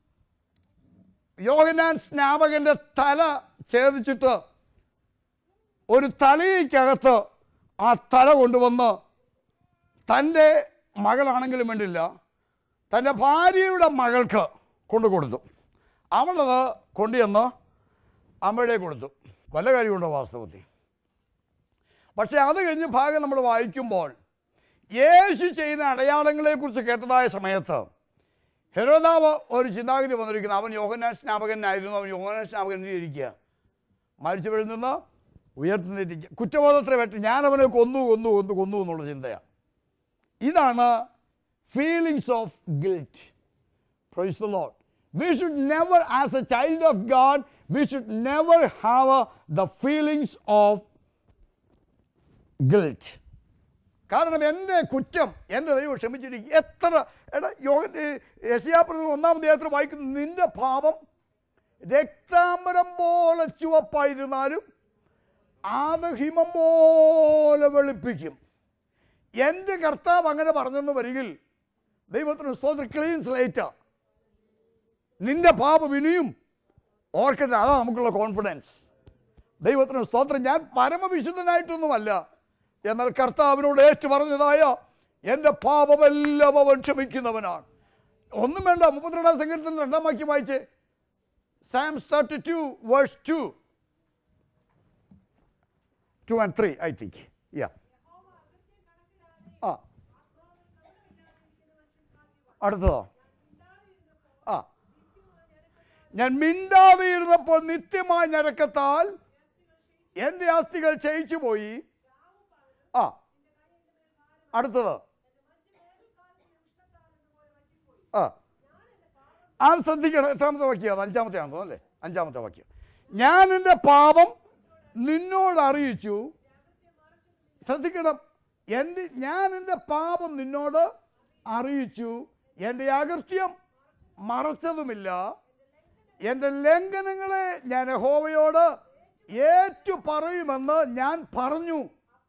യോഹനാൻ സ്നാപകന്റെ തല ഛേദിച്ചിട്ട് ഒരു തലയ്ക്കകത്ത് ആ തല കൊണ്ടുവന്ന് തൻ്റെ മകളാണെങ്കിലും വേണ്ടില്ല തൻ്റെ ഭാര്യയുടെ മകൾക്ക് കൊണ്ടു കൊടുത്തു അവളത് കൊണ്ടുവന്ന് അമ്മയുടെ കൊടുത്തു വല്ല കാര്യമുണ്ടോ വാസ്തവത്തിൽ പക്ഷേ അത് കഴിഞ്ഞ് ഭാഗം നമ്മൾ വായിക്കുമ്പോൾ യേശു ചെയ്യുന്ന അടയാളങ്ങളെക്കുറിച്ച് കേട്ടതായ സമയത്ത് ഹെരോദാവ് ഒരു ചിന്താഗതി വന്നിരിക്കുന്നു അവൻ യോഹനാൻ സ്നാപകനായിരുന്നു അവൻ യോഹനാൻ സ്നാപകൻ ഇരിക്കുക മരിച്ചവരിൽ നിന്ന് ഉയർത്തുന്നിരിക്കുക കുറ്റബോധത്തിന് വേണ്ടി ഞാൻ അവനെ കൊന്നു കൊന്നു കൊന്നു കൊന്നു എന്നുള്ള ചിന്തയാണ് ഇതാണ് feelings of guilt praise the lord we should never as a child of God we should never have the feelings of guilt കാരണം എൻ്റെ കുറ്റം എൻ്റെ ദൈവം ക്ഷമിച്ചിരിക്കും എത്ര എടാ യോഗ യശയാപ്രതി ഒന്നാം ദേഹത്തിൽ വായിക്കുന്നു നിന്റെ പാപം രക്താംബരം പോലെ ചുവപ്പായിരുന്നാലും അത് ഹിമം പോലെ വെളുപ്പിക്കും എൻ്റെ കർത്താവ് അങ്ങനെ പറഞ്ഞെന്ന് വരികിൽ ദൈവത്തിന് സ്തോത്ര ക്ലീൻ സ്ലേറ്റാ നിന്റെ പാപം ഇനിയും ഓർക്കട്ടെ അതാ നമുക്കുള്ള കോൺഫിഡൻസ് ദൈവത്തിന് സ്തോത്രം ഞാൻ പരമവിശുദ്ധനായിട്ടൊന്നുമല്ല എന്നാൽ കർത്താവിനോട് ഏറ്റു പറഞ്ഞതായ എൻ്റെ പാപമെല്ലാം അവൻ ക്ഷമിക്കുന്നവനാണ് ഒന്നും വേണ്ട മുപ്പത്തിരണ്ടാം സംഗീതത്തിൽ രണ്ടാം വാക്യം വായിച്ച് Psalms thirty two verse two two and three I think yeah ആ അടുത്തതോ ആ ഞാൻ മിണ്ടാതെ ഇരുന്നപ്പോൾ നിത്യമായ ഞരക്കത്താൽ എൻ്റെ അസ്ഥികൾ ക്ഷയിച്ചു പോയി ആ അടുത്തത് ആ അത് ശ്രദ്ധിക്കണം എത്രാമത്തെ വാക്യം അഞ്ചാമത്തെ ആണെന്ന് അല്ലേ അഞ്ചാമത്തെ വാക്യം ഞാൻ എൻ്റെ പാപം നിന്നോട് അറിയിച്ചു ശ്രദ്ധിക്കണം എൻ്റെ ഞാൻ എൻ്റെ പാപം നിന്നോട് അറിയിച്ചു എൻ്റെ അകൃത്യം മറച്ചതുമില്ല എൻ്റെ ലംഘനങ്ങളെ ഞാൻ യഹോവയോട് ഏറ്റു പറയുമെന്ന് ഞാൻ പറഞ്ഞു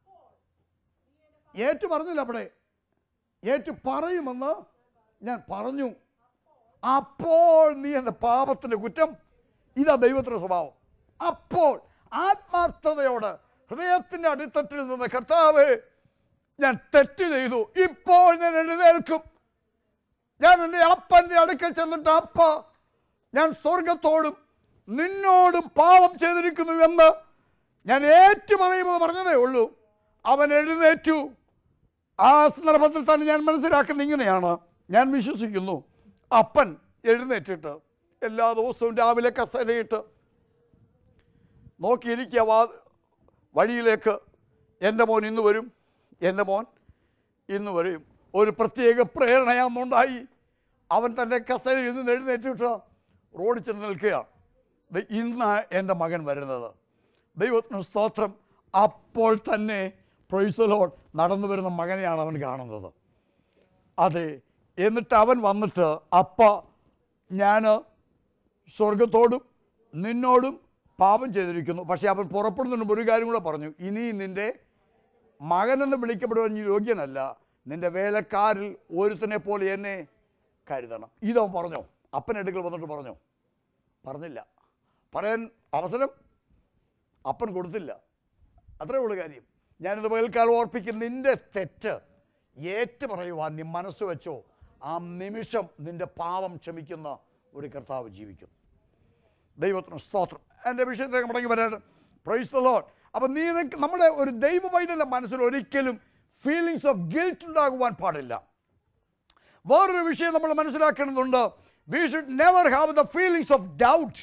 ഏറ്റു പറഞ്ഞില്ല അവിടെ ഏറ്റു പറയുമെന്ന് ഞാൻ പറഞ്ഞു അപ്പോൾ നീ എൻ്റെ പാപത്തിൻ്റെ കുറ്റം ഇതാ ദൈവത്തിൻ്റെ സ്വഭാവം അപ്പോൾ ആത്മാർത്ഥതയോട് ഹൃദയത്തിൻ്റെ അടിത്തട്ടിൽ നിന്ന് കർത്താവ് ഞാൻ തെറ്റ് ചെയ്തു ഇപ്പോൾ ഞാൻ എഴുന്നേൽക്കും ഞാൻ എൻ്റെ അപ്പൻ്റെ അടുക്കൽ ചെന്നിട്ട് അപ്പ ഞാൻ സ്വർഗത്തോടും നിന്നോടും പാപം ചെയ്തിരിക്കുന്നു എന്ന് ഞാൻ ഏറ്റു പറയുമ്പോൾ പറഞ്ഞതേ ഉള്ളൂ അവൻ എഴുന്നേറ്റു ആ സന്ദർഭത്തിൽ തന്നെ ഞാൻ മനസ്സിലാക്കുന്നത് ഇങ്ങനെയാണ് ഞാൻ വിശ്വസിക്കുന്നു അപ്പൻ എഴുന്നേറ്റിട്ട് എല്ലാ ദിവസവും രാവിലെ കസരയിട്ട് നോക്കിയിരിക്കുക വാ വഴിയിലേക്ക് എൻ്റെ മോൻ ഇന്ന് വരും എൻ്റെ മോൻ ഇന്ന് വരും ഒരു പ്രത്യേക പ്രേരണയാന്നുണ്ടായി അവൻ തൻ്റെ കസരയിൽ നിന്ന് എഴുന്നേറ്റിട്ട് റോഡിൽ ചെന്ന് നിൽക്കുകയാണ് ദേ ഇന്ന് എൻ്റെ മകൻ വരുന്നത് ദൈവത്തിന് സ്തോത്രം അപ്പോൾ തന്നെ പ്രൊയ്സലോട് നടന്നു വരുന്ന മകനെയാണ് അവൻ കാണുന്നത് അതെ എന്നിട്ട് അവൻ വന്നിട്ട് അപ്പ ഞാൻ സ്വർഗത്തോടും നിന്നോടും പാപം ചെയ്തിരിക്കുന്നു പക്ഷേ അവൻ പുറപ്പെടുന്നതിന് മുമ്പ് ഒരു കാര്യം കൂടെ പറഞ്ഞു ഇനി നിൻ്റെ മകനെന്ന് വിളിക്കപ്പെടുവാൻ നീ യോഗ്യനല്ല നിൻ്റെ വേലക്കാരിൽ ഒരുത്തനെ പോലെ എന്നെ കരുതണം ഇതവൻ പറഞ്ഞോ അപ്പനെടുക്കൽ വന്നിട്ട് പറഞ്ഞോ പറഞ്ഞില്ല പറയാൻ അവസരം അപ്പൻ കൊടുത്തില്ല അത്രേ ഉള്ളൂ കാര്യം ഞാനിത് പകൽക്കാലം ഓർപ്പിക്കും നിന്റെ തെറ്റ് ഏറ്റു പറയുവാൻ നീ മനസ്സ് വെച്ചോ ആ നിമിഷം നിന്റെ പാപം ക്ഷമിക്കുന്ന ഒരു കർത്താവ് ജീവിക്കും ദൈവത്തിന് സ്തോത്രം എൻ്റെ വിഷയത്തിലേക്ക് മടങ്ങി വരാൻ പ്രൈസ് ദ ലോഡ് അപ്പം നീ നിനക്ക് നമ്മുടെ ഒരു ദൈവ പൈതലിൻ്റെ മനസ്സിൽ ഒരിക്കലും ഫീലിങ്സ് ഓഫ് ഗിൽറ്റ് ഉണ്ടാകുവാൻ പാടില്ല വേറൊരു വിഷയം നമ്മൾ മനസ്സിലാക്കേണ്ടതുണ്ട് we should never have the feelings of doubt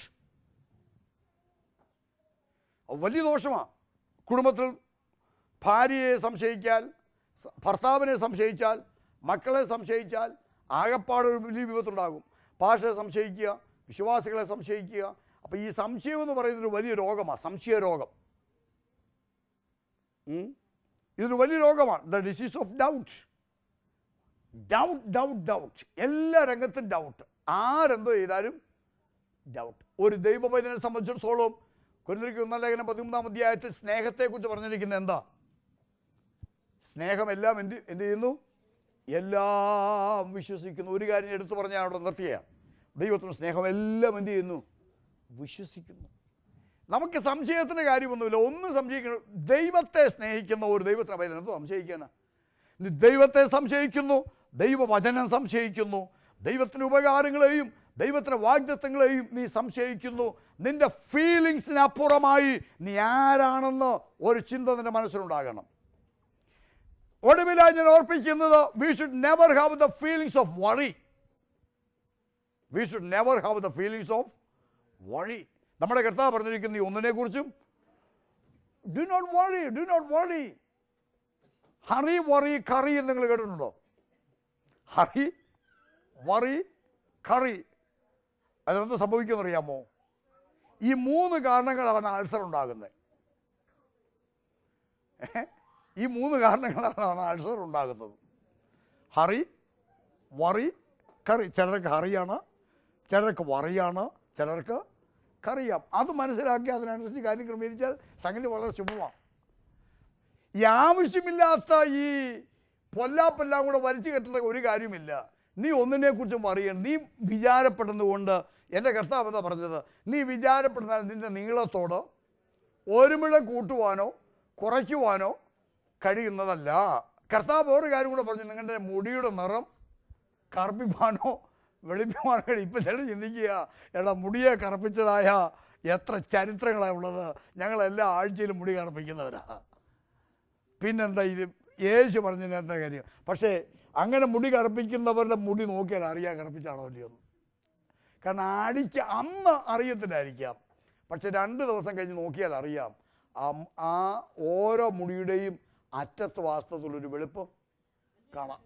വലിയ ദോഷമാണ് കുടുംബത്തിൽ ഭാര്യയെ സംശയിച്ചാൽ സ- ഭർത്താവിനെ സംശയിച്ചാൽ മക്കളെ സംശയിച്ചാൽ ആകപ്പാട് ഒരു വലിയ വിപത്തുണ്ടാകും ഭാഷയെ സംശയിക്കുക വിശ്വാസികളെ സംശയിക്കുക അപ്പോൾ ഈ സംശയം എന്ന് പറയുന്നൊരു വലിയ രോഗമാണ് സംശയ രോഗം ഉം? ഇതൊരു വലിയ രോഗമാണ് the disease of doubt doubt doubt doubt എല്ലാ രംഗത്തും ഡൗട്ട് ആരെന്തോ ചെയ്താലും ഡൗട്ട് ഒരു ദൈവപൈതനെ സംബന്ധിച്ചിടത്തോളം കുരുന്നിരിക്കും ഒന്നാം ലേഖനം പതിമൂന്നാം അധ്യായത്തിൽ സ്നേഹത്തെക്കുറിച്ച് പറഞ്ഞിരിക്കുന്നത് എന്താ സ്നേഹം എല്ലാം എന്ത് എന്ത് ചെയ്യുന്നു എല്ലാം വിശ്വസിക്കുന്നു ഒരു കാര്യം എടുത്തു പറഞ്ഞാൽ അവിടെ നിർത്തിയാണ് ദൈവത്തിന് സ്നേഹം എല്ലാം എന്ത് ചെയ്യുന്നു വിശ്വസിക്കുന്നു നമുക്ക് സംശയത്തിൻ്റെ കാര്യമൊന്നുമില്ല ഒന്നും സംശയിക്കണം ദൈവത്തെ സ്നേഹിക്കുന്ന ഒരു ദൈവത്തിന് പൈതൽ എന്തോ സംശയിക്കാനാ നീ ദൈവത്തെ സംശയിക്കുന്നു ദൈവവചനം സംശയിക്കുന്നു ദൈവത്തിൻ്റെ ഉപകാരങ്ങളെയും ദൈവത്തിൻ്റെ വാഗ്ദത്വങ്ങളെയും നീ സംശയിക്കുന്നു നിന്റെ ഫീലിങ്സിന് അപ്പുറമായി നീ ആരാണെന്ന് ഒരു ചിന്ത നിന്റെ മനസ്സിലുണ്ടാകണം ഒടുവിലായി ഞാൻ ഓർപ്പിക്കുന്നത് we should never have the feelings of worry we should never have the feelings of worry നമ്മുടെ കർത്താവ് പറഞ്ഞിരിക്കുന്ന ഈ ഒന്നിനെക്കുറിച്ചും do not worry do not worry hurry worry curry എന്ന് നിങ്ങൾ കേട്ടിട്ടുണ്ടോ ഹറി വറി കറി അതെന്ത് സംഭവിക്കുമെന്ന് അറിയാമോ ഈ മൂന്ന് കാരണങ്ങളാണ് അൾസർ ഉണ്ടാകുന്നത് ഏ? ഈ മൂന്ന് കാരണങ്ങളാണ് അൾസർ ഉണ്ടാകുന്നത് ഹറി വറി കറി ചിലർക്ക് ഹറിയാണ് ചിലർക്ക് വറിയാണ് ചിലർക്ക് കറിയാം അത് മനസ്സിലാക്കി അതിനനുസരിച്ച് കാര്യം ക്രമീകരിച്ചാൽ സംഗതി വളരെ ശുഭമാണ് ഈ ആവശ്യമില്ലാത്ത ഈ പൊല്ലാപ്പെല്ലാം കൂടെ വലിച്ചു കെട്ടേണ്ട ഒരു കാര്യമില്ല നീ ഒന്നിനെ കുറിച്ചും അറിയണം നീ വിചാരപ്പെടുന്നതുകൊണ്ട് എൻ്റെ കർത്താവ് എന്താ പറഞ്ഞത് നീ വിചാരപ്പെടുന്നാൽ നിൻ്റെ നീളത്തോട് ഒരുമിഴ കൂട്ടുവാനോ കുറയ്ക്കുവാനോ കഴിയുന്നതല്ല കർത്താവ് ഒരു കാര്യം കൂടെ പറഞ്ഞു നിങ്ങളുടെ മുടിയുടെ നിറം കറുപ്പിപ്പാനോ വെളുപ്പിപ്പാനോ കഴിയും ഇപ്പം ചില ചിന്തിക്കുക എടാ മുടിയെ കറുപ്പിച്ചതായ എത്ര ചരിത്രങ്ങളാണ് ഉള്ളത് ഞങ്ങളെല്ലാ ആഴ്ചയിലും മുടി കറുപ്പിക്കുന്നവരാ പിന്നെന്താ ഇത് യേശു പറഞ്ഞതിന് എന്താ കാര്യം പക്ഷേ അങ്ങനെ മുടി കറുപ്പിക്കുന്നവരുടെ മുടി നോക്കിയാൽ അറിയാൻ കറുപ്പിച്ചാണോ അല്ലയോ എന്ന് കാരണം അടിക്ക അന്ന് അറിയത്തില്ലായിരിക്കാം പക്ഷെ രണ്ട് ദിവസം കഴിഞ്ഞ് നോക്കിയാൽ അറിയാം ആ- ആ ഓരോ മുടിയുടെയും അറ്റത്ത് വാസ്തവത്തിലൊരു വെളുപ്പം കാണാം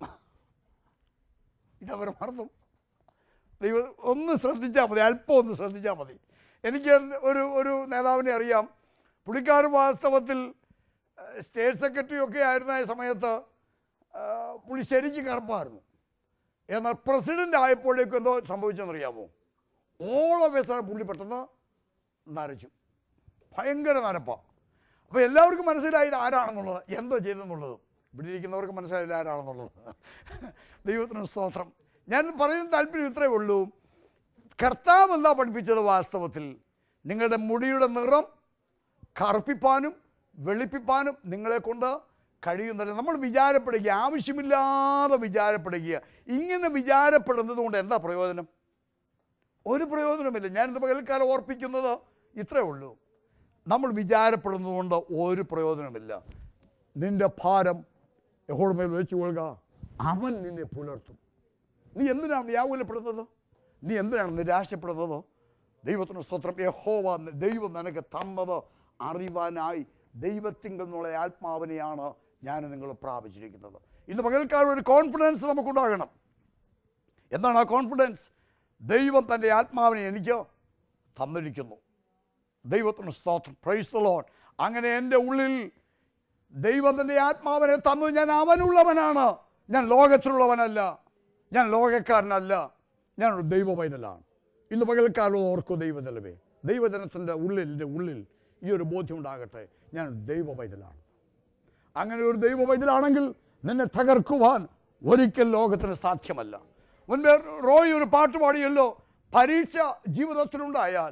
ഇതവർ മറന്നും ദൈവം ഒന്ന് ശ്രദ്ധിച്ചാൽ മതി അല്പം ഒന്ന് ശ്രദ്ധിച്ചാൽ മതി എനിക്ക് ഒരു ഒരു നേതാവിനെ അറിയാം പുള്ളിക്കാരൻ വാസ്തവത്തിൽ ഏഹ്, സ്റ്റേറ്റ് സെക്രട്ടറി ഒക്കെ ആയിരുന്ന ആ സമയത്ത് ഏഹ്, പുള്ളി ശരിക്കും കറുപ്പായിരുന്നു എന്നാൽ പ്രസിഡന്റ് ആയപ്പോഴേക്കും എന്തോ സംഭവിച്ചെന്നറിയാമോ ഓൾ ഓഫ് എസ് പുള്ളി പെട്ടെന്ന് നരച്ചു ഭയങ്കര നരപ്പ അപ്പോൾ എല്ലാവർക്കും മനസ്സിലായത് ആരാണെന്നുള്ളത് എന്തോ ചെയ്തെന്നുള്ളത് ഇവിടെ ഇരിക്കുന്നവർക്ക് മനസ്സിലായില്ല ആരാണെന്നുള്ളത് ദൈവത്തിന് സ്തോത്രം ഞാൻ പറയുന്ന താല്പര്യം ഇത്രയേ ഉള്ളൂ കർത്താവ് എന്താ പഠിപ്പിച്ചത് വാസ്തവത്തിൽ നിങ്ങളുടെ മുടിയുടെ നിറം കറുപ്പിപ്പാനും വെളുപ്പിപ്പാനും നിങ്ങളെ കൊണ്ട് കഴിയുന്നില്ല നമ്മൾ വിചാരപ്പെടുക ആവശ്യമില്ലാതെ വിചാരപ്പെടുക ഇങ്ങനെ വിചാരപ്പെടുന്നത് കൊണ്ട് എന്താ പ്രയോജനം ഒരു പ്രയോജനമില്ല ഞാനിത് പകൽക്കാലം ഓർപ്പിക്കുന്നത് ഇത്രയേ ഉള്ളൂ നമ്മൾ വിചാരപ്പെടുന്നത് കൊണ്ട് ഒരു പ്രയോജനമില്ല നിന്റെ ഭാരം യഹോടുമേൽ വെച്ചു കൊള്ളുക അവൻ നിന്നെ പുലർത്തും നീ എന്തിനാണ് വ്യാകുലപ്പെടുന്നത് നീ എന്തിനാണ് നിരാശപ്പെടുന്നത് ദൈവത്തിന് സ്തോത്രം യഹോവ ദൈവം നിനക്ക് തന്നത് അറിവാനായി ദൈവത്തിങ്കിൽ നിന്നുള്ള ആത്മാവിനെയാണ് ഞാൻ നിങ്ങൾ പ്രാപിച്ചിരിക്കുന്നത് ഇന്ന് പകൽക്കാലം ഒരു കോൺഫിഡൻസ് നമുക്കുണ്ടാകണം എന്താണ് ആ കോൺഫിഡൻസ് ദൈവം തൻ്റെ ആത്മാവിനെ എനിക്ക് തന്നിരിക്കുന്നു ദൈവത്തിന് സ്തോത്രം പ്രൈസ് ദ ലോഡ് അങ്ങനെ എൻ്റെ ഉള്ളിൽ ദൈവം തൻ്റെ ആത്മാവിനെ തന്നു ഞാൻ അവനുള്ളവനാണ് ഞാൻ ലോകത്തിലുള്ളവനല്ല ഞാൻ ലോകക്കാരനല്ല ഞാൻ ഒരു ദൈവ പൈതലാണ് ഇന്ന് പകൽക്കാലം ഓർക്കൂ ദൈവജലമേ ദൈവജനത്തിൻ്റെ ഉള്ളിൻ്റെ ഉള്ളിൽ ഈ ഒരു ബോധ്യം ഉണ്ടാകട്ടെ ഞാൻ ഒരു ദൈവ പൈതലാണ് അങ്ങനെ ഒരു ദൈവ പൈതലാണെങ്കിൽ നിന്നെ തകർക്കുവാൻ ഒരിക്കൽ ലോകത്തിന് സാധ്യമല്ല മുൻപേ റോയ് ഒരു പാട്ട് പാടിയല്ലോ പരീക്ഷ ജീവിതത്തിലുണ്ടായാൽ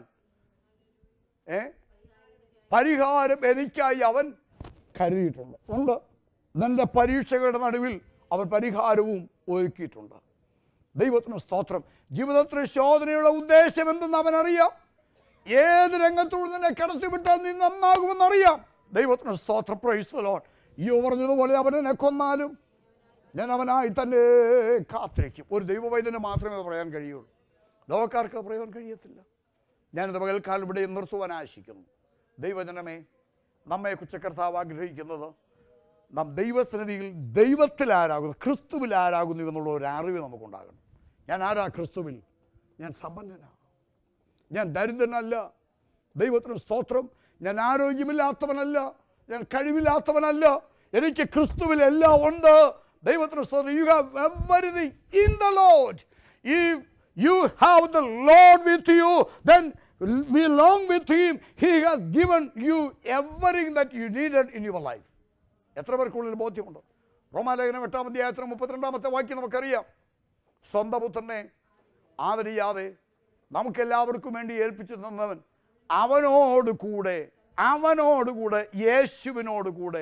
ഏ പരിഹാരം എനിക്കായി അവൻ കരുതിയിട്ടുണ്ട് ഉണ്ട് നിന്റെ പരീക്ഷകളുടെ നടുവിൽ അവൻ പരിഹാരവും ഒരുക്കിയിട്ടുണ്ട് ദൈവത്തിന് സ്തോത്രം ജീവിതത്തിന് ശോധനയുള്ള ഉദ്ദേശം എന്തെന്ന് അവൻ അറിയാം ഏത് രംഗത്തൂടെ നിന്നെ കടത്തിവിട്ടാൽ നീ നന്നാകുമെന്നറിയാം ദൈവത്തിന് സ്തോത്രം പ്രൈസ്തലോൺ ഈ പറഞ്ഞതുപോലെ അവനെ കൊന്നാലും ഞാൻ അവനായി തന്നെ കാത്തിരിക്കും ഒരു ദൈവവൈദ്യന് മാത്രമേ അത് പറയാൻ കഴിയുള്ളൂ ലോകക്കാർക്ക് അത് പറയാൻ കഴിയത്തില്ല ഞാനിത് പകൽക്കാലം ഇവിടെ നിർത്തുവാൻ ആശിക്കുന്നു ദൈവജനമേ നമ്മെ കുറ്റക്കർത്താവ് ആഗ്രഹിക്കുന്നത് നാം ദൈവസന്നിധിയിൽ ദൈവത്തിൽ ആരാകുന്നു ക്രിസ്തുവിൽ ആരാകുന്നു എന്നുള്ള ഒരു അറിവ് നമുക്കുണ്ടാകണം ഞാൻ ആരാ ക്രിസ്തുവിൽ ഞാൻ സമ്പന്നനാണ് ഞാൻ ദരിദ്രനല്ല ദൈവത്തിന് സ്തോത്രം ഞാൻ ആരോഗ്യമില്ലാത്തവനല്ല ഞാൻ കഴിവില്ലാത്തവനല്ല എനിക്ക് ക്രിസ്തുവിൽ എല്ലാം ഉണ്ട് ദൈവത്തിന് സ്തോത്രം you have everything in the lord if you have the lord with you then belong with him he has given you everything that you needed in your life എത്ര പേർക്കുള്ളിൽ ബോധ്യമുണ്ട് റോമാലേഖനം എട്ടാം അധ്യായത്തിന് മുപ്പത്തിരണ്ടാമത്തെ വാക്യം നമുക്കറിയാം സ്വന്തം പുത്രനെ ആദരിയാതെ നമുക്കെല്ലാവർക്കും വേണ്ടി ഏൽപ്പിച്ചു തന്നവൻ അവനോട് കൂടെ അവനോട് കൂടെ യേശുവിനോട് കൂടെ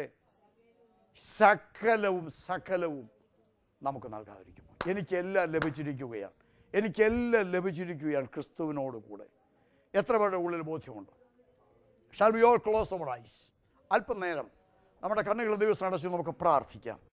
സകലവും സകലവും നമുക്ക് നൽകാതിരിക്കും എനിക്കെല്ലാം ലഭിച്ചിരിക്കുകയാണ് എനിക്കെല്ലാം ലഭിച്ചിരിക്കുകയാണ് ക്രിസ്തുവിനോട് കൂടെ എത്ര പേരുടെ ഉള്ളിൽ ബോധ്യമുണ്ട് shall be all close our eyes അല്പം നേരം നമ്മുടെ കണ്ണുകൾ ദിവസം അടച്ച് നമുക്ക് പ്രാർത്ഥിക്കാം